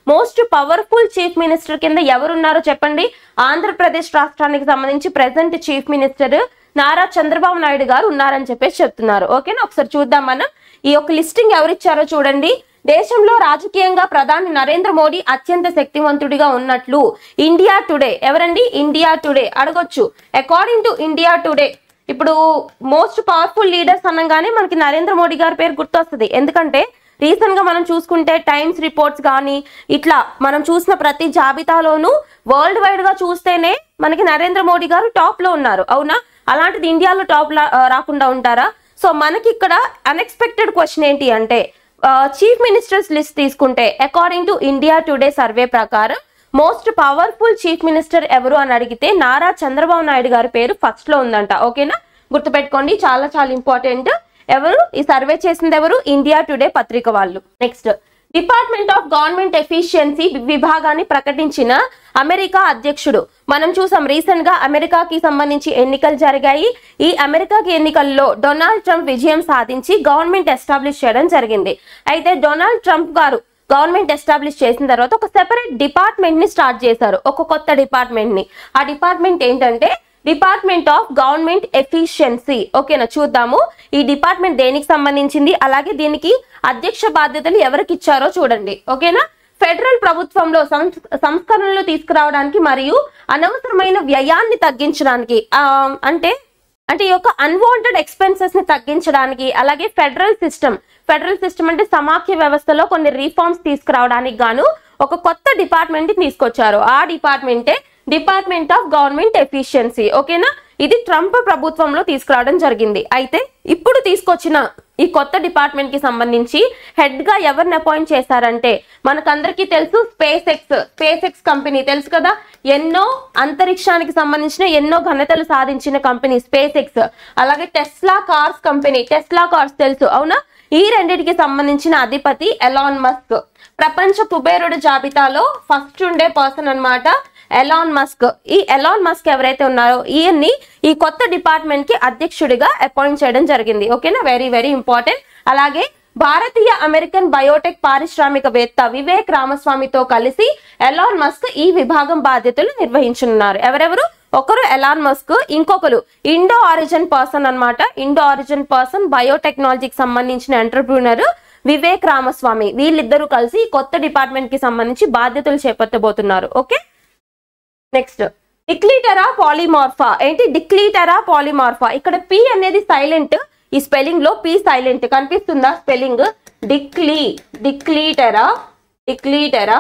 మోస్ట్ పవర్ఫుల్ చీఫ్ మినిస్టర్ కింద ఎవరున్నారో చెప్పండి ఆంధ్రప్రదేశ్ రాష్ట్రానికి సంబంధించి present chief minister Nara Chandrababu Naidu garu ఉన్నారని చెప్పేసి చెప్తున్నారు ఓకేనా ఒకసారి చూద్దాం మనం ఈ యొక్క లిస్టింగ్ ఎవరిచ్చారో చూడండి దేశంలో రాజకీయంగా ప్రధాని నరేంద్ర మోడీ అత్యంత శక్తివంతుడిగా ఉన్నట్లు ఇండియా టుడే ఎవరండి ఇండియా టుడే అడగొచ్చు అకార్డింగ్ టు ఇండియా టుడే ఇప్పుడు మోస్ట్ పవర్ఫుల్ లీడర్స్ అనగానే మనకి నరేంద్ర మోడీ గారి పేరు గుర్తొస్తుంది ఎందుకంటే రీసెంట్ గా మనం చూసుకుంటే టైమ్స్ రిపోర్ట్స్ కానీ ఇట్లా మనం చూసిన ప్రతి జాబితాలోనూ వరల్డ్ వైడ్ గా చూస్తేనే మనకి నరేంద్ర మోడీ గారు టాప్ లో ఉన్నారు అవునా అలాంటిది ఇండియాలో టాప్ రాకుండా ఉంటారా సో మనకి ఇక్కడ అన్ఎక్స్పెక్టెడ్ క్వశ్చన్ ఏంటి అంటే చీఫ్ మినిస్టర్స్ లిస్ట్ తీసుకుంటే according to India Today survey ప్రకారం మోస్ట్ పవర్ఫుల్ చీఫ్ మినిస్టర్ ఎవరు అని అడిగితే నారా చంద్రబాబు నాయుడు గారి పేరు ఫస్ట్ లో ఉందంట ఓకేనా గుర్తుపెట్టుకోండి చాలా చాలా ఇంపార్టెంట్ ఎవరు ఈ సర్వే చేసింది ఎవరు ఇండియా టుడే పత్రిక వాళ్ళు next department of government efficiency విభాగాన్ని ప్రకటించిన అమెరికా అధ్యక్షుడు మనం చూసాం రీసెంట్ గా అమెరికాకి సంబంధించి ఎన్నికలు జరిగాయి ఈ అమెరికాకి ఎన్నికల్లో డొనాల్డ్ ట్రంప్ విజయం సాధించి గవర్నమెంట్ ఎస్టాబ్లిష్ చేయడం జరిగింది అయితే Donald Trump garu government establish చేసిన తర్వాత ఒక సెపరేట్ డిపార్ట్మెంట్ ని స్టార్ట్ చేశారు ఒక కొత్త డిపార్ట్మెంట్ ని ఆ డిపార్ట్మెంట్ ఏంటంటే డిపార్ట్మెంట్ ఆఫ్ గవర్నమెంట్ ఎఫిషియన్సీ ఓకేనా చూద్దాము ఈ డిపార్ట్మెంట్ దేనికి సంబంధించింది అలాగే దీనికి అధ్యక్ష బాధ్యతలు ఎవరికి ఇచ్చారో చూడండి ఓకేనా ఫెడరల్ ప్రభుత్వంలో సంస్- సంస్కరణలు తీసుకురావడానికి మరియు అనవసరమైన వ్యయాన్ని తగ్గించడానికి ఆ, అంటే అంటే ఈ యొక్క అన్వాంటెడ్ ఎక్స్పెన్సెస్ ని తగ్గించడానికి అలాగే ఫెడరల్ సిస్టమ్ ఫెడరల్ సిస్టమ్ అంటే సమాఖ్య వ్యవస్థలో కొన్ని రీఫార్మ్స్ తీసుకురావడానికి గాను ఒక కొత్త డిపార్ట్మెంట్ ని తీసుకొచ్చారు ఆ డిపార్ట్మెంటే డిపార్ట్మెంట్ ఆఫ్ గవర్నమెంట్ ఎఫిషియన్సీ ఓకేనా ఇది ట్రంప్ ప్రభుత్వంలో తీసుకురావడం జరిగింది అయితే ఇప్పుడు తీసుకొచ్చిన ఈ కొత్త డిపార్ట్మెంట్ కి సంబంధించి హెడ్ గా ఎవరిని అపాయింట్ చేశారంటే మనకందరికీ తెలుసు SpaceX SpaceX company తెలుసు కదా ఎన్నో అంతరిక్షానికి సంబంధించిన ఎన్నో ఘనతలు సాధించిన కంపెనీ స్పేస్ ఎక్స్ అలాగే Tesla cars company Tesla cars తెలుసు అవునా ఈ రెండింటికి సంబంధించిన అధిపతి ఎలాన్ మస్క్ ప్రపంచ కుబేరుడు జాబితాలో ఫస్ట్ ఉండే పర్సన్ అన్నమాట ఎలాన్ మస్క్ ఈ ఎలాన్ మస్క్ ఎవరైతే ఉన్నారో ఈయన్ని ఈ కొత్త డిపార్ట్మెంట్ కి అధ్యక్షుడిగా అపాయింట్ చేయడం జరిగింది ఓకేనా వెరీ వెరీ ఇంపార్టెంట్ అలాగే భారతీయ అమెరికన్ బయోటెక్ పారిశ్రామికవేత్త వివేక్ రామస్వామితో కలిసి ఎలాన్ మస్క్ ఈ విభాగం బాధ్యతలు నిర్వహించనున్నారు ఎవరెవరు ఒకరు ఎలాన్ మస్క్ ఇంకొకరు ఇండో ఆరిజిన్ పర్సన్ అన్నమాట ఇండో ఆరిజిన్ పర్సన్ బయోటెక్నాలజీకి సంబంధించిన ఎంటర్ప్రీనర్ వివేక్ రామస్వామి వీళ్ళిద్దరూ కలిసి ఈ కొత్త డిపార్ట్మెంట్ కి సంబంధించి బాధ్యతలు చేపట్టబోతున్నారు ఓకే నెక్స్ట్ డిక్లీటరా పాలిమార్ఫా ఏంటి డిక్లీటరా పాలిమార్ఫా ఇక్కడ పి అనేది సైలెంట్ ఈ స్పెల్లింగ్ లో పి సైలెంట్ కనిపిస్తుందా స్పెల్లింగ్ డిక్లీ Dicliptera Dicliptera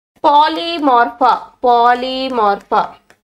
polymorpha polymorpha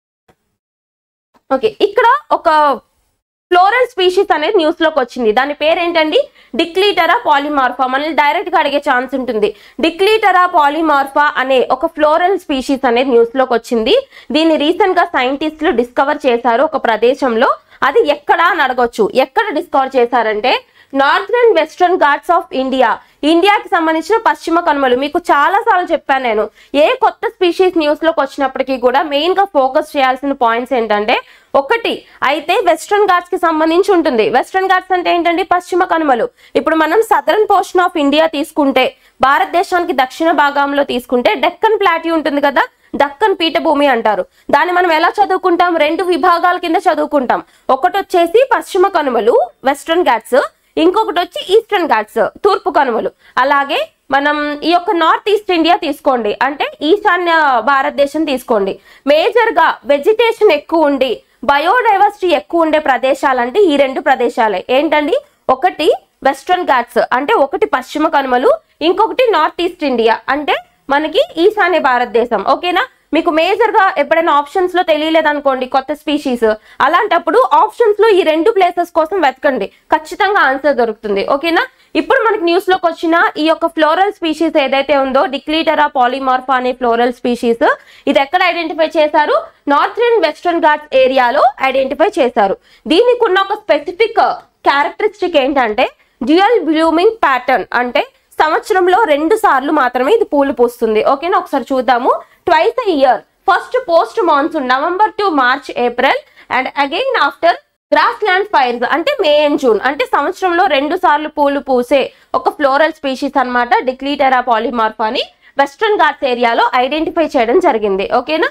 okay ఇక్కడ ఒక ఫ్లోరల్ స్పీషీస్ అనేది న్యూస్ లోకి వచ్చింది దాని పేరేంటండి డిక్లీటరా పాలిమార్ఫా మనల్ని డైరెక్ట్ గా అడిగే ఛాన్స్ ఉంటుంది డిక్లీటరా పాలిమార్ఫా అనే ఒక ఫ్లోరల్ స్పీషీస్ అనేది న్యూస్ లోకి వచ్చింది దీన్ని రీసెంట్ గా సైంటిస్టులు డిస్కవర్ చేశారు ఒక ప్రదేశంలో అది ఎక్కడ అని అడగొచ్చు ఎక్కడ డిస్కవర్ చేశారంటే northern Western Ghats of India ఇండియాకి సంబంధించిన పశ్చిమ కనుమలు మీకు చాలా సార్లు చెప్పాను నేను ఏ కొత్త స్పీషీస్ న్యూస్ లోకి వచ్చినప్పటికీ కూడా మెయిన్ గా ఫోకస్ చేయాల్సిన పాయింట్స్ ఏంటంటే ఒకటి అయితే వెస్ట్రన్ ఘాట్స్ కి సంబంధించి ఉంటుంది వెస్ట్రన్ ఘాట్స్ అంటే ఏంటండి పశ్చిమ కనుమలు ఇప్పుడు మనం సదరన్ పోర్షన్ ఆఫ్ ఇండియా తీసుకుంటే భారతదేశానికి దక్షిణ భాగంలో తీసుకుంటే డెక్కన్ ప్లాట్యూ ఉంటుంది కదా దక్కన్ పీఠభూమి అంటారు దాన్ని మనం ఎలా చదువుకుంటాం రెండు విభాగాల కింద చదువుకుంటాం ఒకటి వచ్చేసి పశ్చిమ కనుమలు వెస్ట్రన్ ఘాట్స్ ఇంకొకటి వచ్చి ఈస్టర్న్ ఘాట్స్ తూర్పు కనుమలు అలాగే మనం ఈ యొక్క నార్త్ ఈస్ట్ ఇండియా తీసుకోండి అంటే ఈశాన్య భారతదేశం తీసుకోండి మేజర్ గా వెజిటేషన్ ఎక్కువ ఉండి బయోడైవర్సిటీ ఎక్కువ ఉండే ప్రదేశాలంటే ఈ రెండు ప్రదేశాలే ఏంటండి ఒకటి వెస్ట్రన్ ఘాట్స్ అంటే ఒకటి పశ్చిమ కనుమలు ఇంకొకటి నార్త్ ఈస్ట్ ఇండియా అంటే మనకి ఈశాన్య భారతదేశం ఓకేనా మీకు మేజర్ గా ఎప్పుడైనా ఆప్షన్స్ లో తెలియలేదు అనుకోండి కొత్త స్పీషీస్ అలాంటప్పుడు ఆప్షన్స్ లో ఈ రెండు ప్లేసెస్ కోసం వెతకండి ఖచ్చితంగా ఆన్సర్ దొరుకుతుంది ఓకేనా ఇప్పుడు మనకి న్యూస్ లోకి వచ్చిన ఈ యొక్క ఫ్లోరల్ స్పీషీస్ ఏదైతే ఉందో డిక్లీటరా పాలిమార్ఫా అనే ఫ్లోరల్ స్పీషీస్ ఇది ఎక్కడ ఐడెంటిఫై చేశారు నార్థర్న్ వెస్ట్రన్ ఘాట్స్ ఏరియాలో ఐడెంటిఫై చేశారు దీనికి ఉన్న ఒక స్పెసిఫిక్ క్యారెక్టరిస్టిక్ ఏంటంటే డ్యూయల్ బ్లూమింగ్ ప్యాటర్న్ అంటే సంవత్సరంలో రెండు సార్లు మాత్రమే ఇది పూలు పూస్తుంది ఓకేనా ఒకసారి చూద్దాము twice a year first post monsoon November to March April and again after grassland fires అంటే మే అండ్ జూన్ అంటే సంవత్సరంలో రెండు సార్లు పూలు పూసే ఒక ఫ్లోరల్ స్పీషీస్ అన్నమాట డిక్లీటెరా పాలిమార్ఫా అని వెస్ట్రన్ ఘాట్స్ ఏరియాలో ఐడెంటిఫై చేయడం జరిగింది ఓకేనా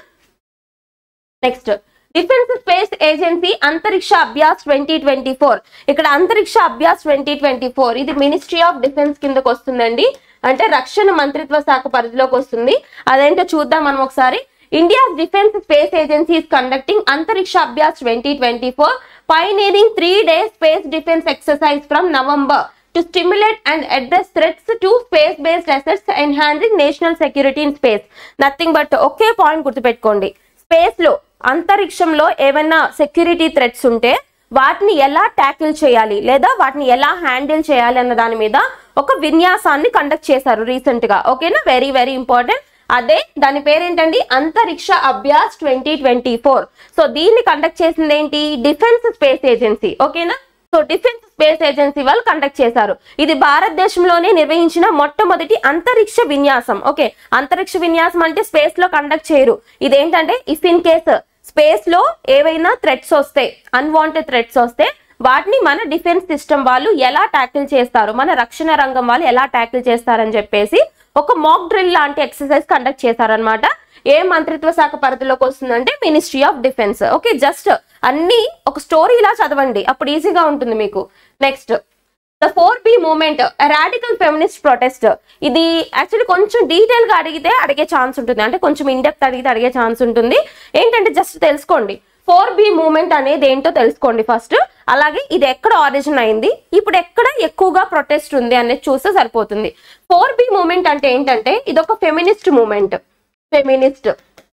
నెక్స్ట్ డిఫెన్స్ స్పేస్ ఏజెన్సీ అంతరిక్ష అభ్యాస్ ట్వంటీ ట్వంటీ ఫోర్ ఇక్కడ Antariksh Abhyas twenty twenty four ఇది మినిస్ట్రీ ఆఫ్ డిఫెన్స్ కిందకు వస్తుందండి అంటే రక్షణ మంత్రిత్వ శాఖ పరిధిలోకి వస్తుంది అదేంటో చూద్దాం మనం ఒకసారి India defence space agency is conducting Antariksh Abhyas twenty twenty four pioneering three day space defence exercise from November to stimulate and address threats to space based assets enhancing national security in space nothing but ఒకే point గుర్తుపెట్టుకోండి space లో అంతరిక్షంలో ఏమైనా security threats ఉంటే వాటిని ఎలా tackle చేయాలి లేదా వాటిని ఎలా హ్యాండిల్ చేయాలి అన్న దాని మీద ఒక విన్యాసాన్ని కండక్ట్ చేశారు రీసెంట్ గా ఓకేనా వెరీ వెరీ ఇంపార్టెంట్ అదే దాని పేరేంటండి Antariksh Abhyas twenty twenty four so దీన్ని కండక్ట్ చేసింది ఏంటి డిఫెన్స్ స్పేస్ ఏజెన్సీ ఓకేనా సో డిఫెన్స్ స్పేస్ ఏజెన్సీ వాళ్ళు కండక్ట్ చేశారు ఇది భారతదేశంలోనే నిర్వహించిన మొట్టమొదటి అంతరిక్ష విన్యాసం ఓకే అంతరిక్ష విన్యాసం అంటే స్పేస్ లో కండక్ట్ చేయరు ఇదేంటంటే ఇఫ్ ఇన్ కేస్ స్పేస్ లో ఏవైనా థ్రెట్స్ వస్తే అన్వాంటెడ్ థ్రెట్స్ వస్తే వాటిని మన డిఫెన్స్ సిస్టమ్ వాళ్ళు ఎలా ట్యాకిల్ చేస్తారు మన రక్షణ రంగం వాళ్ళు ఎలా ట్యాకిల్ చేస్తారని చెప్పేసి ఒక మాక్ డ్రిల్ లాంటి ఎక్సర్సైజ్ కండక్ట్ చేశారనమాట ఏ మంత్రిత్వ శాఖ పరిధిలోకి వస్తుందంటే ministry of defence okay just అన్ని ఒక స్టోరీ ఇలా చదవండి అప్పుడు ఈజీగా ఉంటుంది మీకు next the four B movement radical feminist protest ఇది యాక్చువల్లీ కొంచెం డీటెయిల్ గా అడిగితే అడిగే ఛాన్స్ ఉంటుంది అంటే కొంచెం ఇండెప్త్ అడిగితే అడిగే ఛాన్స్ ఉంటుంది ఏంటంటే జస్ట్ తెలుసుకోండి ఫోర్ బి మూమెంట్ అనేది ఏంటో తెలుసుకోండి ఫస్ట్ అలాగే ఇది ఎక్కడ ఆరిజిన్ అయింది ఇప్పుడు ఎక్కడ ఎక్కువగా ప్రొటెస్ట్ ఉంది అనేది చూస్తే సరిపోతుంది ఫోర్ బి మూమెంట్ అంటే ఏంటంటే ఇది ఒక feminist movement feminist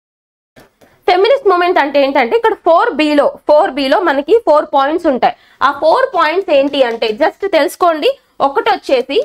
feminist movement అంటే ఏంటంటే ఇక్కడ ఫోర్ బిలో ఫోర్ బిలో మనకి ఫోర్ పాయింట్స్ ఉంటాయి ఆ ఫోర్ పాయింట్స్ ఏంటి అంటే జస్ట్ తెలుసుకోండి ఒకటి వచ్చేసి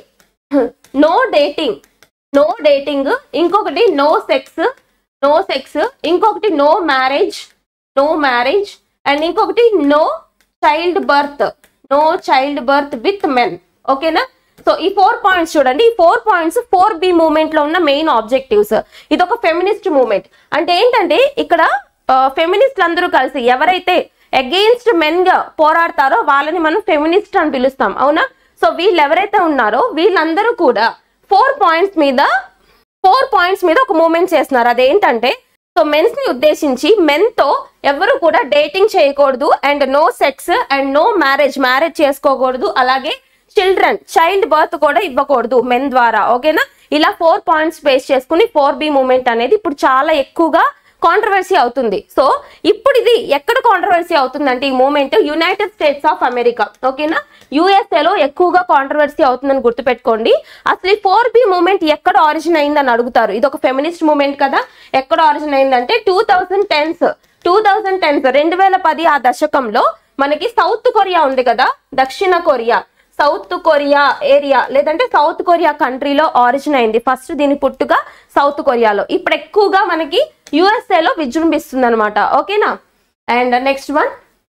నో డేటింగ్ నో డేటింగ్ ఇంకొకటి నో సెక్స్ నో సెక్స్ ఇంకొకటి no marriage no marriage and ఇంకొకటి no childbirth no childbirth with men ఓకేనా సో ఈ ఫోర్ పాయింట్స్ చూడండి ఈ four points four B movement లో ఉన్న మెయిన్ ఆబ్జెక్టివ్స్ ఇది ఒక ఫెమినిస్ట్ మూమెంట్ అంటే ఏంటంటే ఇక్కడ ఫెమినిస్ట్లు అందరూ కలిసి ఎవరైతే అగెయిన్స్ట్ మెన్ గా పోరాడతారో వాళ్ళని మనం ఫెమినిస్ట్ అని పిలుస్తాం అవునా సో వీళ్ళు ఎవరైతే ఉన్నారో వీళ్ళందరూ కూడా ఫోర్ పాయింట్స్ మీద ఫోర్ పాయింట్స్ మీద ఒక మూమెంట్ చేస్తున్నారు అదేంటంటే సో మెన్స్ ని ఉద్దేశించి మెన్ తో ఎవరు కూడా డేటింగ్ చేయకూడదు and no sex and no marriage marriage చేసుకోకూడదు అలాగే చిల్డ్రన్ చైల్డ్ బర్త్ కూడా ఇవ్వకూడదు మెన్ ద్వారా ఓకేనా ఇలా ఫోర్ పాయింట్స్ బేస్ చేసుకుని ఫోర్ బి మూమెంట్ అనేది ఇప్పుడు చాలా ఎక్కువగా కాంట్రవర్సీ అవుతుంది సో ఇప్పుడు ఇది ఎక్కడ కాంట్రవర్సీ అవుతుందంటే ఈ movement United States of America ఓకేనా యుఎస్ఏలో ఎక్కువగా కాంట్రవర్సీ అవుతుందని గుర్తుపెట్టుకోండి అసలు ఈ ఫోర్ బి మూమెంట్ ఎక్కడ ఆరిజిన్ అయిందని అడుగుతారు ఇది ఒక ఫెమినిస్ట్ మూమెంట్ కదా ఎక్కడ ఆరిజిన్ అయిందంటే two thousand tens two thousand tens రెండు వేల పది ఆ దశకంలో మనకి సౌత్ కొరియా ఉంది కదా దక్షిణ కొరియా సౌత్ కొరియా ఏరియా లేదంటే సౌత్ కొరియా కంట్రీలో ఆరిజిన్ అయింది ఫస్ట్ దీని పుట్టుక సౌత్ కొరియాలో ఇప్పుడు ఎక్కువగా మనకి USA లో విజృంభిస్తుంది అనమాట ఓకేనా and next one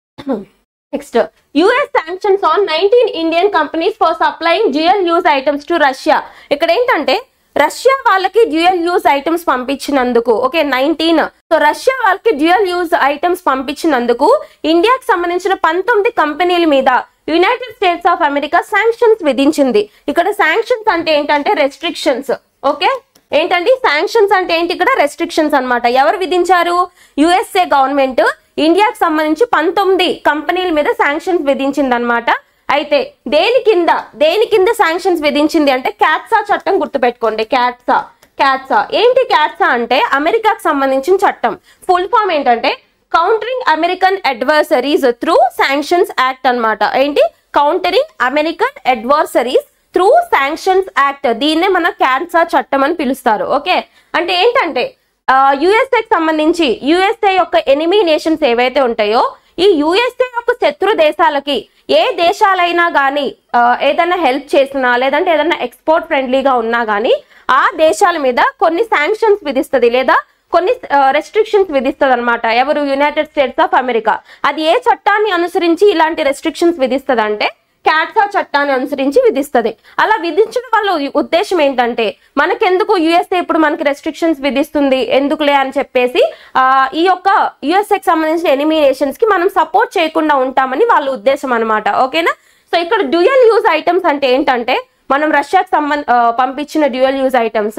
next US sanctions on nineteen Indian companies for supplying dual use items to Russia ఇక్కడ ఏంటంటే రష్యా వాళ్ళకి డ్యూయల్ యూజ్ ఐటమ్స్ పంపించినందుకు ఓకే నైన్టీన్ సో రష్యా వాళ్ళకి డ్యూయల్ యూజ్ ఐటమ్స్ పంపించినందుకు ఇండియాకి సంబంధించిన పంతొమ్మిది కంపెనీల మీద United States of America sanctions విధించింది ఇక్కడ శాంక్షన్స్ అంటే ఏంటంటే రెస్ట్రిక్షన్స్ ఓకే ఏంటండి శాంక్షన్స్ అంటే ఏంటి ఇక్కడ రెస్ట్రిక్షన్స్ అన్నమాట ఎవరు విధించారు యుఎస్ఏ గవర్నమెంట్ ఇండియాకి సంబంధించి పంతొమ్మిది కంపెనీల మీద శాంక్షన్స్ విధించింది అనమాట అయితే దేని కింద దేని కింద శాంక్షన్స్ విధించింది అంటే క్యాట్సా చట్టం గుర్తుపెట్టుకోండి క్యాట్సా క్యాట్సా ఏంటి క్యాట్సా అంటే అమెరికాకు సంబంధించిన చట్టం ఫుల్ ఫామ్ ఏంటంటే countering American adversaries through sanctions act అన్నమాట ఏంటి countering American adversaries through sanctions act దీన్నే మన క్యాన్సా చట్టం అని పిలుస్తారు ఓకే అంటే ఏంటంటే యుఎస్ఏకి సంబంధించి యుఎస్ఏ యొక్క ఎనిమీ నేషన్స్ ఏవైతే ఉంటాయో ఈ యుఎస్ఏ యొక్క శత్రు దేశాలకి ఏ దేశాలైనా కానీ ఏదైనా హెల్ప్ చేసినా లేదంటే ఏదైనా ఎక్స్పోర్ట్ ఫ్రెండ్లీగా ఉన్నా కానీ ఆ దేశాల మీద కొన్ని శాంక్షన్స్ విధిస్తుంది లేదా కొన్ని రెస్ట్రిక్షన్స్ విధిస్తుంది అనమాట ఎవరు యునైటెడ్ స్టేట్స్ ఆఫ్ అమెరికా అది ఏ చట్టాన్ని అనుసరించి ఇలాంటి రెస్ట్రిక్షన్స్ విధిస్తుంది అంటే క్యాట్సా చట్టాన్ని అనుసరించి విధిస్తుంది అలా విధించడం వల్ల ఉద్దేశం ఏంటంటే మనకెందుకు యుఎస్ఏ ఇప్పుడు మనకి రెస్ట్రిక్షన్స్ విధిస్తుంది ఎందుకులే అని చెప్పేసి ఆ, ఈ యొక్క యుఎస్ఏకి సంబంధించిన ఎనిమీ నేషన్స్ కి మనం సపోర్ట్ చేయకుండా ఉంటామని వాళ్ళ ఉద్దేశం అనమాట ఓకేనా సో ఇక్కడ డ్యూయల్ యూజ్ ఐటమ్స్ అంటే ఏంటంటే మనం రష్యాకి సంబంధ ఆ, పంపించిన dual use items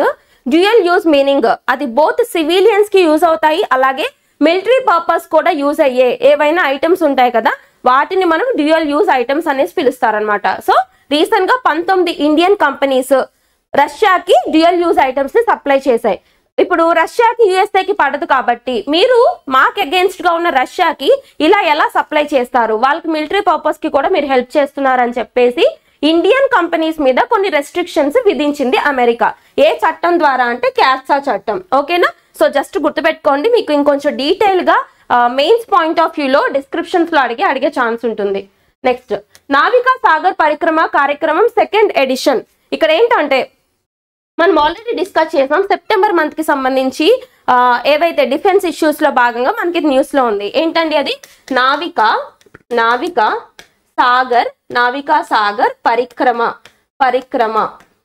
dual use meaning అది బోత్ సివిలియన్స్ కి యూజ్ అవుతాయి అలాగే మిలిటరీ పర్పస్ కూడా యూజ్ అయ్యే ఏవైనా ఐటమ్స్ ఉంటాయి కదా వాటిని మనం డ్యూయల్ యూజ్ ఐటమ్స్ అనేసి పిలుస్తారనమాట సో రీసెంట్ గా పంతొమ్మిది ఇండియన్ కంపెనీస్ రష్యాకి డ్యూయల్ యూజ్ ఐటమ్స్ ని సప్లై చేశాయి ఇప్పుడు రష్యాకి యుఎస్ఏకి పడదు కాబట్టి మీరు మాకు అగేన్స్ట్ గా ఉన్న రష్యాకి ఇలా ఎలా సప్లై చేస్తారు వాళ్ళకి మిలిటరీ పర్పస్ కి కూడా మీరు హెల్ప్ చేస్తున్నారని చెప్పేసి ఇండియన్ కంపెనీస్ మీద కొన్ని రెస్ట్రిక్షన్స్ విధించింది అమెరికా ఏ చట్టం ద్వారా అంటే క్యాట్సా చట్టం ఓకేనా సో జస్ట్ గుర్తుపెట్టుకోండి మీకు ఇంకొంచెం డీటెయిల్ గా మెయిన్స్ పాయింట్ ఆఫ్ వ్యూలో డిస్క్రిప్షన్స్ లో అడిగే అడిగే ఛాన్స్ ఉంటుంది నెక్స్ట్ నావికా సాగర్ పరిక్రమ కార్యక్రమం సెకండ్ ఎడిషన్ ఇక్కడ ఏంటంటే మనం ఆల్రెడీ డిస్కస్ చేసాం సెప్టెంబర్ మంత్ కి సంబంధించి ఆ, ఏవైతే డిఫెన్స్ ఇష్యూస్ లో భాగంగా మనకి న్యూస్ లో ఉంది ఏంటండి అది నావిక నావిక సాగర్ నావికా సాగర్ పరిక్రమ పరిక్రమ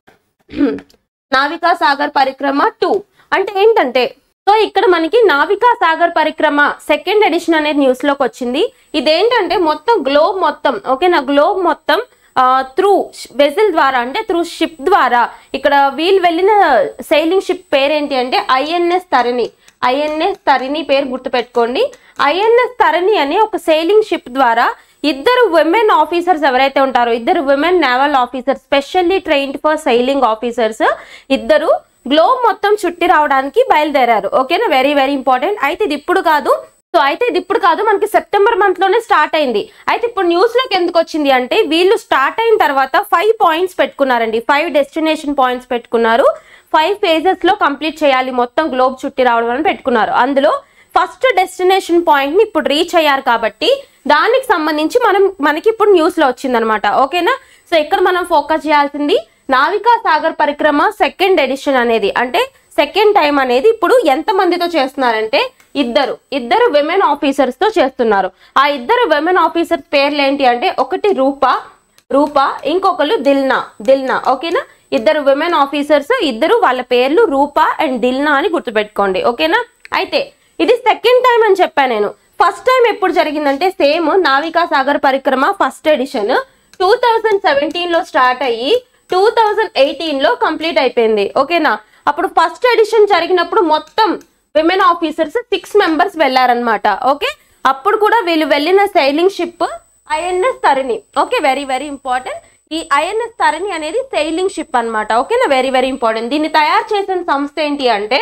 నావికా సాగర్ పరిక్రమ టూ అంటే ఏంటంటే సో ఇక్కడ మనకి నావికా సాగర్ పరిక్రమ సెకండ్ ఎడిషన్ అనేది న్యూస్ లోకి వచ్చింది ఇదేంటంటే మొత్తం గ్లోబ్ మొత్తం ఓకేనా గ్లోబ్ మొత్తం త్రూ వెజిల్ ద్వారా అంటే త్రూ షిప్ ద్వారా ఇక్కడ వీళ్ళు వెళ్ళిన సైలింగ్ షిప్ పేరేంటి అంటే ఐఎన్ఎస్ తరిణి ఐఎన్ఎస్ తరిణి పేరు గుర్తుపెట్టుకోండి ఐఎన్ఎస్ తరిణి అనే ఒక సైలింగ్ షిప్ ద్వారా ఇద్దరు విమెన్ ఆఫీసర్స్ ఎవరైతే ఉంటారో ఇద్దరు women naval officers specially trained for sailing officers ఇద్దరు గ్లోబ్ మొత్తం చుట్టి రావడానికి బయలుదేరారు ఓకేనా వెరీ వెరీ ఇంపార్టెంట్ అయితే ఇది ఇప్పుడు కాదు సో అయితే ఇది ఇప్పుడు కాదు మనకి సెప్టెంబర్ మంత్ లోనే స్టార్ట్ అయింది అయితే ఇప్పుడు న్యూస్ లోకి ఎందుకు వచ్చింది అంటే వీళ్ళు స్టార్ట్ అయిన తర్వాత ఫైవ్ పాయింట్స్ పెట్టుకున్నారండి ఫైవ్ డెస్టినేషన్ పాయింట్స్ పెట్టుకున్నారు ఫైవ్ ఫేజెస్ లో కంప్లీట్ చేయాలి మొత్తం గ్లోబ్ చుట్టి రావడం అని పెట్టుకున్నారు అందులో ఫస్ట్ డెస్టినేషన్ పాయింట్ ని ఇప్పుడు రీచ్ అయ్యారు కాబట్టి దానికి సంబంధించి మనం మనకి ఇప్పుడు న్యూస్ లో వచ్చిందనమాట ఓకేనా సో ఇక్కడ మనం ఫోకస్ చేయాల్సింది నావికా సాగర్ పరిక్రమ సెకండ్ ఎడిషన్ అనేది అంటే సెకండ్ టైం అనేది ఇప్పుడు ఎంత మందితో చేస్తున్నారంటే ఇద్దరు ఇద్దరు విమెన్ ఆఫీసర్స్ తో చేస్తున్నారు ఆ ఇద్దరు విమెన్ ఆఫీసర్స్ పేర్లు ఏంటి అంటే ఒకటి రూపా రూపా ఇంకొకరు దిల్నా దిల్నా ఓకేనా ఇద్దరు విమెన్ ఆఫీసర్స్ ఇద్దరు వాళ్ళ పేర్లు రూపా అండ్ దిల్నా అని గుర్తుపెట్టుకోండి ఓకేనా అయితే ఇది సెకండ్ టైం అని చెప్పాను నేను ఫస్ట్ టైం ఎప్పుడు జరిగిందంటే same Navika Sagar Parikrama first edition two thousand seventeen లో స్టార్ట్ అయ్యి టూ థౌజండ్ ఎయిటీన్ లో కంప్లీట్ అయిపోయింది ఓకేనా అప్పుడు ఫస్ట్ ఎడిషన్ జరిగినప్పుడు మొత్తం విమెన్ ఆఫీసర్స్ సిక్స్ మెంబర్స్ వెళ్ళారనమాట ఓకే అప్పుడు కూడా వీళ్ళు వెళ్ళిన sailing ship INS Tarini okay very very important ఈ ఐఎన్ఎస్ తరిణి అనేది సైలింగ్ షిప్ అన్నమాట ఓకేనా వెరీ వెరీ ఇంపార్టెంట్ దీన్ని తయారు చేసిన సంస్థ ఏంటి అంటే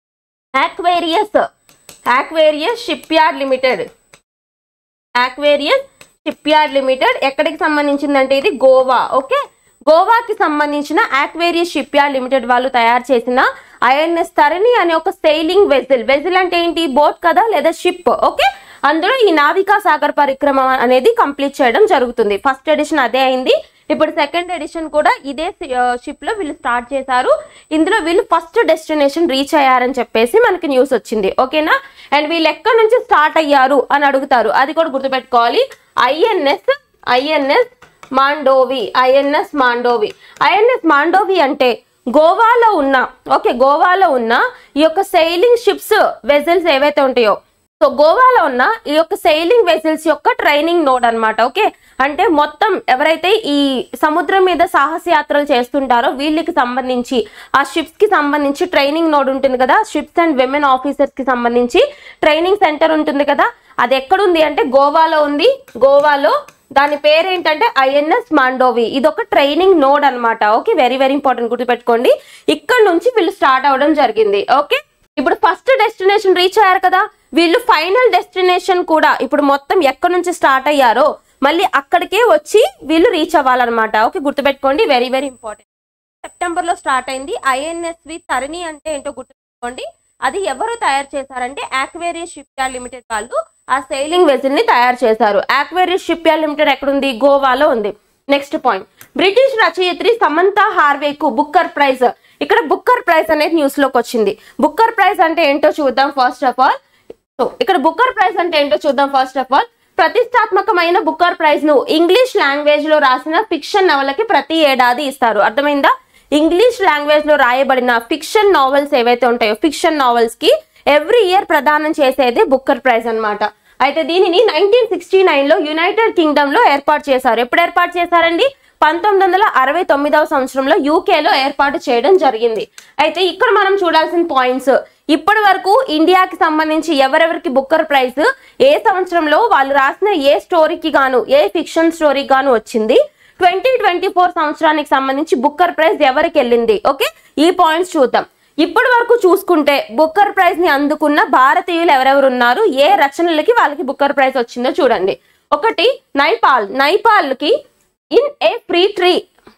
Aquarius Aquarius shipyard limited Aquarius shipyard limited ఎక్కడికి సంబంధించిందంటే ఇది గోవా ఓకే గోవాకి సంబంధించిన ఆక్వేరియస్ షిప్ యార్డ్ లిమిటెడ్ వాళ్ళు తయారు చేసిన ఐఎన్ఎస్ తరణి అనే ఒక సెయిలింగ్ వెజిల్ వెజిల్ అంటే ఏంటి బోట్ కదా లేదా షిప్ ఓకే అందులో ఈ నావికా సాగర్ పరిక్రమ అనేది కంప్లీట్ చేయడం జరుగుతుంది ఫస్ట్ ఎడిషన్ అదే అయింది ఇప్పుడు సెకండ్ ఎడిషన్ కూడా ఇదే షిప్ లో వీళ్ళు స్టార్ట్ చేశారు ఇందులో వీళ్ళు ఫస్ట్ డెస్టినేషన్ రీచ్ అయ్యారని చెప్పేసి మనకి న్యూస్ వచ్చింది ఓకేనా అండ్ వీళ్ళు ఎక్కడి నుంచి స్టార్ట్ అయ్యారు అని అడుగుతారు అది కూడా గుర్తుపెట్టుకోవాలి INS INS Mandovi INS Mandovi INS Mandovi అంటే గోవాలో ఉన్న ఓకే గోవాలో ఉన్న ఈ యొక్క సెయిలింగ్ షిప్స్ వెజల్స్ ఏవైతే ఉంటాయో సో గోవాలో ఉన్న ఈ యొక్క సెయిలింగ్ వెసల్స్ యొక్క ట్రైనింగ్ నోడ్ అన్నమాట ఓకే అంటే మొత్తం ఎవరైతే ఈ సముద్రం మీద సాహస యాత్రలు చేస్తుంటారో వీళ్ళకి సంబంధించి ఆ షిప్స్ కి సంబంధించి ట్రైనింగ్ నోడ్ ఉంటుంది కదా షిప్స్ అండ్ విమెన్ ఆఫీసర్స్ కి సంబంధించి ట్రైనింగ్ సెంటర్ ఉంటుంది కదా అది ఎక్కడుంది అంటే గోవాలో ఉంది గోవాలో దాని పేరు ఏంటంటే ఐఎన్ఎస్ మాండోవి ఇది ఒక ట్రైనింగ్ నోడ్ అన్నమాట ఓకే వెరీ వెరీ ఇంపార్టెంట్ గుర్తుపెట్టుకోండి ఇక్కడ నుంచి వీళ్ళు స్టార్ట్ అవడం జరిగింది ఓకే ఇప్పుడు ఫస్ట్ డెస్టినేషన్ రీచ్ అయ్యారు కదా వీళ్ళు ఫైనల్ డెస్టినేషన్ కూడా ఇప్పుడు మొత్తం ఎక్కడి నుంచి స్టార్ట్ అయ్యారో మళ్ళీ అక్కడికే వచ్చి వీళ్ళు రీచ్ అవ్వాలన్నమాట ఓకే గుర్తుపెట్టుకోండి వెరీ వెరీ ఇంపార్టెంట్ సెప్టెంబర్ లో స్టార్ట్ అయింది ఐఎన్ఎస్వి తరణి అంటే ఏంటో గుర్తుపెట్టుకోండి అది ఎవరు తయారు చేశారంటే ఆక్వేరియస్ షిప్ యార్డ్ లిమిటెడ్ వాళ్ళు ఆ సెయిలింగ్ వెజిల్ ని తయారు చేశారు ఆక్వేరియస్ షిప్ యార్డ్ లిమిటెడ్ ఎక్కడుంది గోవాలో ఉంది నెక్స్ట్ పాయింట్ బ్రిటిష్ రచయిత్రి సమంత హార్వేకు బుక్కర్ ప్రైజ్ ఇక్కడ బుక్కర్ ప్రైజ్ అనేది న్యూస్ లోకి వచ్చింది బుక్కర్ ప్రైజ్ అంటే ఏంటో చూద్దాం ఫస్ట్ ఆఫ్ ఆల్ సో ఇక్కడ బుక్కర్ ప్రైజ్ అంటే ఏంటో చూద్దాం ఫస్ట్ ఆఫ్ ఆల్ ప్రతిష్టాత్మకమైన బుక్కర్ ప్రైజ్ ను ఇంగ్లీష్ లాంగ్వేజ్ లో రాసిన ఫిక్షన్ నవలకి ప్రతి ఏడాది ఇస్తారు అర్థమైందా ఇంగ్లీష్ లాంగ్వేజ్ లో రాయబడిన ఫిక్షన్ నావెల్స్ ఏవైతే ఉంటాయో ఫిక్షన్ నావెల్స్ కి ఎవ్రీ ఇయర్ ప్రదానం చేసేది బుక్కర్ ప్రైజ్ అన్నమాట అయితే దీనిని నైన్టీన్ సిక్స్టీ నైన్ లో యునైటెడ్ కింగ్డమ్ లో ఏర్పాటు చేశారు ఎప్పుడు ఏర్పాటు చేశారండి పంతొమ్మిది వందల అరవై తొమ్మిదవ సంవత్సరంలో యూకేలో ఏర్పాటు చేయడం జరిగింది అయితే ఇక్కడ మనం చూడాల్సిన పాయింట్స్ ఇప్పటి వరకు ఇండియాకి సంబంధించి ఎవరెవరికి బుక్కర్ ప్రైజ్ ఏ సంవత్సరంలో వాళ్ళు రాసిన ఏ స్టోరీకి గాను ఏ ఫిక్షన్ స్టోరీకి గాను వచ్చింది ట్వంటీ ట్వంటీ ఫోర్ సంవత్సరానికి సంబంధించి బుక్కర్ ప్రైజ్ ఎవరికి వెళ్ళింది ఓకే ఈ పాయింట్స్ చూద్దాం ఇప్పటి వరకు చూసుకుంటే బుక్కర్ ప్రైజ్ ని అందుకున్న భారతీయులు ఎవరెవరు ఉన్నారు ఏ రచనలకి వాళ్ళకి బుక్కర్ ప్రైజ్ వచ్చిందో చూడండి ఒకటి నైపాల్ నైపాల్ కి ఇన్ ఏ ఫ్రీ ట్రీ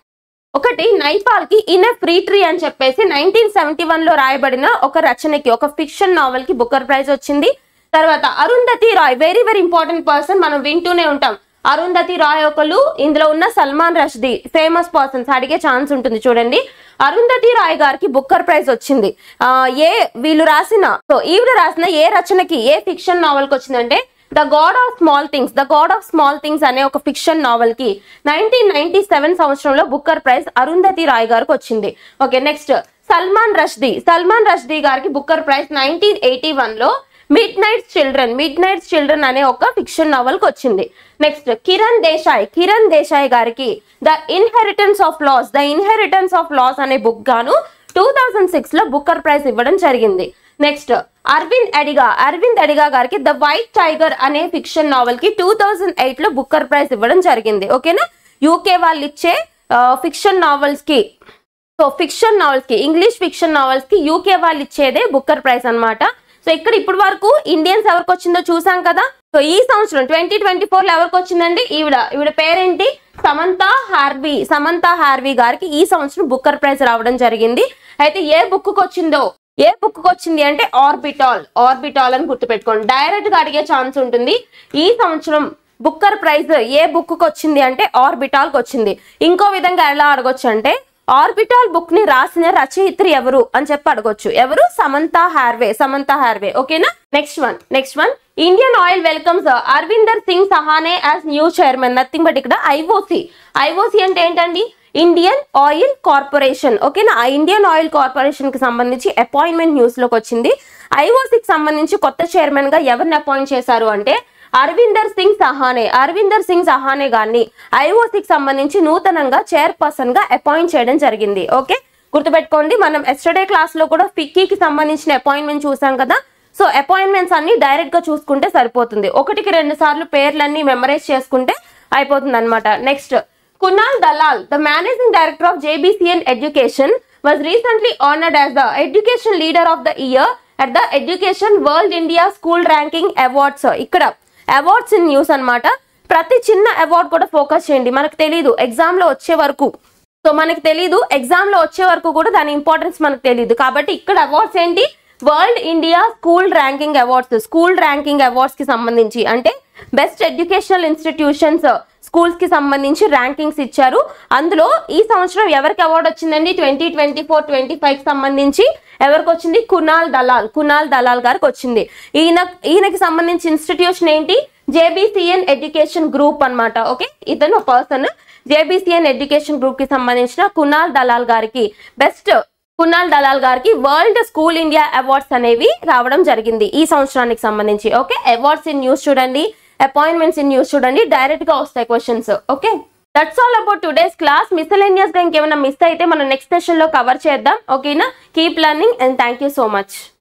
ఒకటి నైపాల్ కి ఇన్ ఏ ఫ్రీ ట్రీ అని చెప్పేసి నైన్టీన్ సెవెంటీ వన్ లో రాయబడిన ఒక రచనకి ఒక ఫిక్షన్ నావెల్ కి బుక్కర్ ప్రైజ్ వచ్చింది తర్వాత Arundhati Roy very very important person మనం వింటూనే ఉంటాం అరుంధతి రాయ్ ఒకళ్ళు ఇందులో ఉన్న సల్మాన్ రష్దీ ఫేమస్ పర్సన్స్ అడిగే ఛాన్స్ ఉంటుంది చూడండి అరుంధతి రాయ్ గారికి బుక్కర్ ప్రైజ్ వచ్చింది ఆ, ఏ వీళ్ళు రాసిన సో ఈవిడ రాసిన ఏ రచనకి ఏ ఫిక్షన్ నావెల్ కి వచ్చిందంటే the God of Small Things the God of Small Things అనే ఒక ఫిక్షన్ నావెల్ కి నైన్టీన్ నైన్టీ సెవెన్ సంవత్సరంలో బుక్కర్ ప్రైజ్ అరుంధతి రాయ్ గారికి వచ్చింది ఓకే నెక్స్ట్ సల్మాన్ రష్దీ సల్మాన్ రష్దీ గారికి Booker prize nineteen eighty one లో midnight's children midnight's children అనే ఒక ఫిక్షన్ నావెల్ కి వచ్చింది నెక్స్ట్ కిరణ్ దేశాయ్ కిరణ్ దేశాయ్ గారికి the inheritance of loss the inheritance of loss అనే బుక్ గాను టూ థౌజండ్ సిక్స్ లో బుక్కర్ ప్రైజ్ ఇవ్వడం జరిగింది నెక్స్ట్ అరవింద్ అడిగా అరవింద్ అడిగా గారికి ద వైట్ టైగర్ అనే ఫిక్షన్ నావెల్ కి టూ థౌజండ్ ఎయిట్ లో బుక్కర్ ప్రైజ్ ఇవ్వడం జరిగింది ఓకేనా యూకే వాళ్ళు ఇచ్చే ఫిక్షన్ నావెల్స్ కి సో ఫిక్షన్ నావెల్స్ కి ఇంగ్లీష్ ఫిక్షన్ నావెల్స్ కి యూకే వాళ్ళు ఇచ్చేదే బుక్కర్ ప్రైజ్ అన్నమాట సో ఇక్కడ ఇప్పటి వరకు ఇండియన్స్ ఎవరికి వచ్చిందో చూసాం కదా సో ఈ సంవత్సరం ట్వంటీ ట్వంటీ ఫోర్ లో ఎవరికి వచ్చిందండి ఈవిడ ఈవిడ పేరేంటి సమంత హార్వీ సమంత హార్వీ గారికి ఈ సంవత్సరం బుక్కర్ ప్రైజ్ రావడం జరిగింది అయితే ఏ బుక్ కు వచ్చిందో ఏ బుక్ కు వచ్చింది అంటే ఆర్బిటాల్ ఆర్బిటాల్ అని గుర్తుపెట్టుకోండి డైరెక్ట్ గా అడిగే ఛాన్స్ ఉంటుంది ఈ సంవత్సరం బుక్కర్ ప్రైజ్ ఏ బుక్ కు వచ్చింది అంటే ఆర్బిటాల్ కి వచ్చింది ఇంకో విధంగా ఎలా అడగొచ్చు అంటే ఆర్బిటాల్ బుక్ ని రాసిన రచయిత్రి ఎవరు అని చెప్పి అడగొచ్చు ఎవరు సమంత హార్వే సమంత హార్వే ఓకేనా next one next one Indian Oil welcomes Arvinder Singh Sahney as new chairman nothing but ఇక్కడ ఐఓసి ఐఓసి అంటే ఏంటండి ఇండియన్ ఆయిల్ కార్పొరేషన్ ఓకేనా ఆ ఇండియన్ ఆయిల్ కార్పొరేషన్ కి సంబంధించి అపాయింట్మెంట్ న్యూస్ లోకి వచ్చింది ఐఓసికి సంబంధించి కొత్త చైర్మన్ గా ఎవరిని అపాయింట్ చేశారు అంటే అరవిందర్ సింగ్ సహానే అరవిందర్ సింగ్ సహానే గారిని ఐఓసికి సంబంధించి నూతనంగా చైర్పర్సన్ గా అపాయింట్ చేయడం జరిగింది ఓకే గుర్తుపెట్టుకోండి మనం ఎస్టర్డే క్లాస్ లో కూడా ఫిక్కీకి సంబంధించిన అపాయింట్మెంట్ చూసాం కదా సో అపాయింట్మెంట్స్ అన్ని డైరెక్ట్ గా చూసుకుంటే సరిపోతుంది ఒకటికి రెండు సార్లు పేర్లన్నీ మెమరైజ్ చేసుకుంటే అయిపోతుంది అనమాట next Kunal Dalal the managing director of JBCN education was recently honoured as the education leader of the year at the Education World India School Ranking Awards ఇక్కడ అవార్డ్స్ ఇన్ న్యూస్ అన్నమాట ప్రతి చిన్న అవార్డ్ కూడా ఫోకస్ చేయండి మనకు తెలియదు ఎగ్జామ్ లో వచ్చే వరకు సో మనకి తెలీదు ఎగ్జామ్ లో వచ్చే వరకు కూడా దాని ఇంపార్టెన్స్ మనకు తెలియదు కాబట్టి ఇక్కడ అవార్డ్స్ ఏంటి World India School Ranking Awards School Ranking Awards కి సంబంధించి అంటే బెస్ట్ ఎడ్యుకేషనల్ ఇన్స్టిట్యూషన్స్ స్కూల్స్ కి సంబంధించి ర్యాంకింగ్స్ ఇచ్చారు అందులో ఈ సంవత్సరం ఎవరికి అవార్డు వచ్చిందండి twenty twenty four twenty five కి సంబంధించి ఎవరికి వచ్చింది కునాల్ దలాల్ కునాల్ దలాల్ గారికి వచ్చింది ఈయన ఈయనకి సంబంధించి ఇన్స్టిట్యూషన్ ఏంటి జేబీసీఎన్ ఎడ్యుకేషన్ గ్రూప్ అన్నమాట ఓకే ఇతను పర్సన్ జేబీసీఎన్ ఎడ్యుకేషన్ గ్రూప్ కి సంబంధించిన కునాల్ దలాల్ గారికి బెస్ట్ కునాల్ దలాల్ గారికి వరల్డ్ స్కూల్ ఇండియా అవార్డ్స్ అనేవి రావడం జరిగింది ఈ సంవత్సరానికి సంబంధించి ఓకే అవార్డ్స్ ఇన్ న్యూస్ చూడండి అపాయింట్మెంట్స్ ఇన్ న్యూస్ చూడండి డైరెక్ట్ గా వస్తాయి questions okay that's all about today's class miscellaneous గా ఇంకేమైనా మిస్ అయితే మనం నెక్స్ట్ సెషన్ లో కవర్ చేద్దాం ఓకేనా keep learning and thank you so much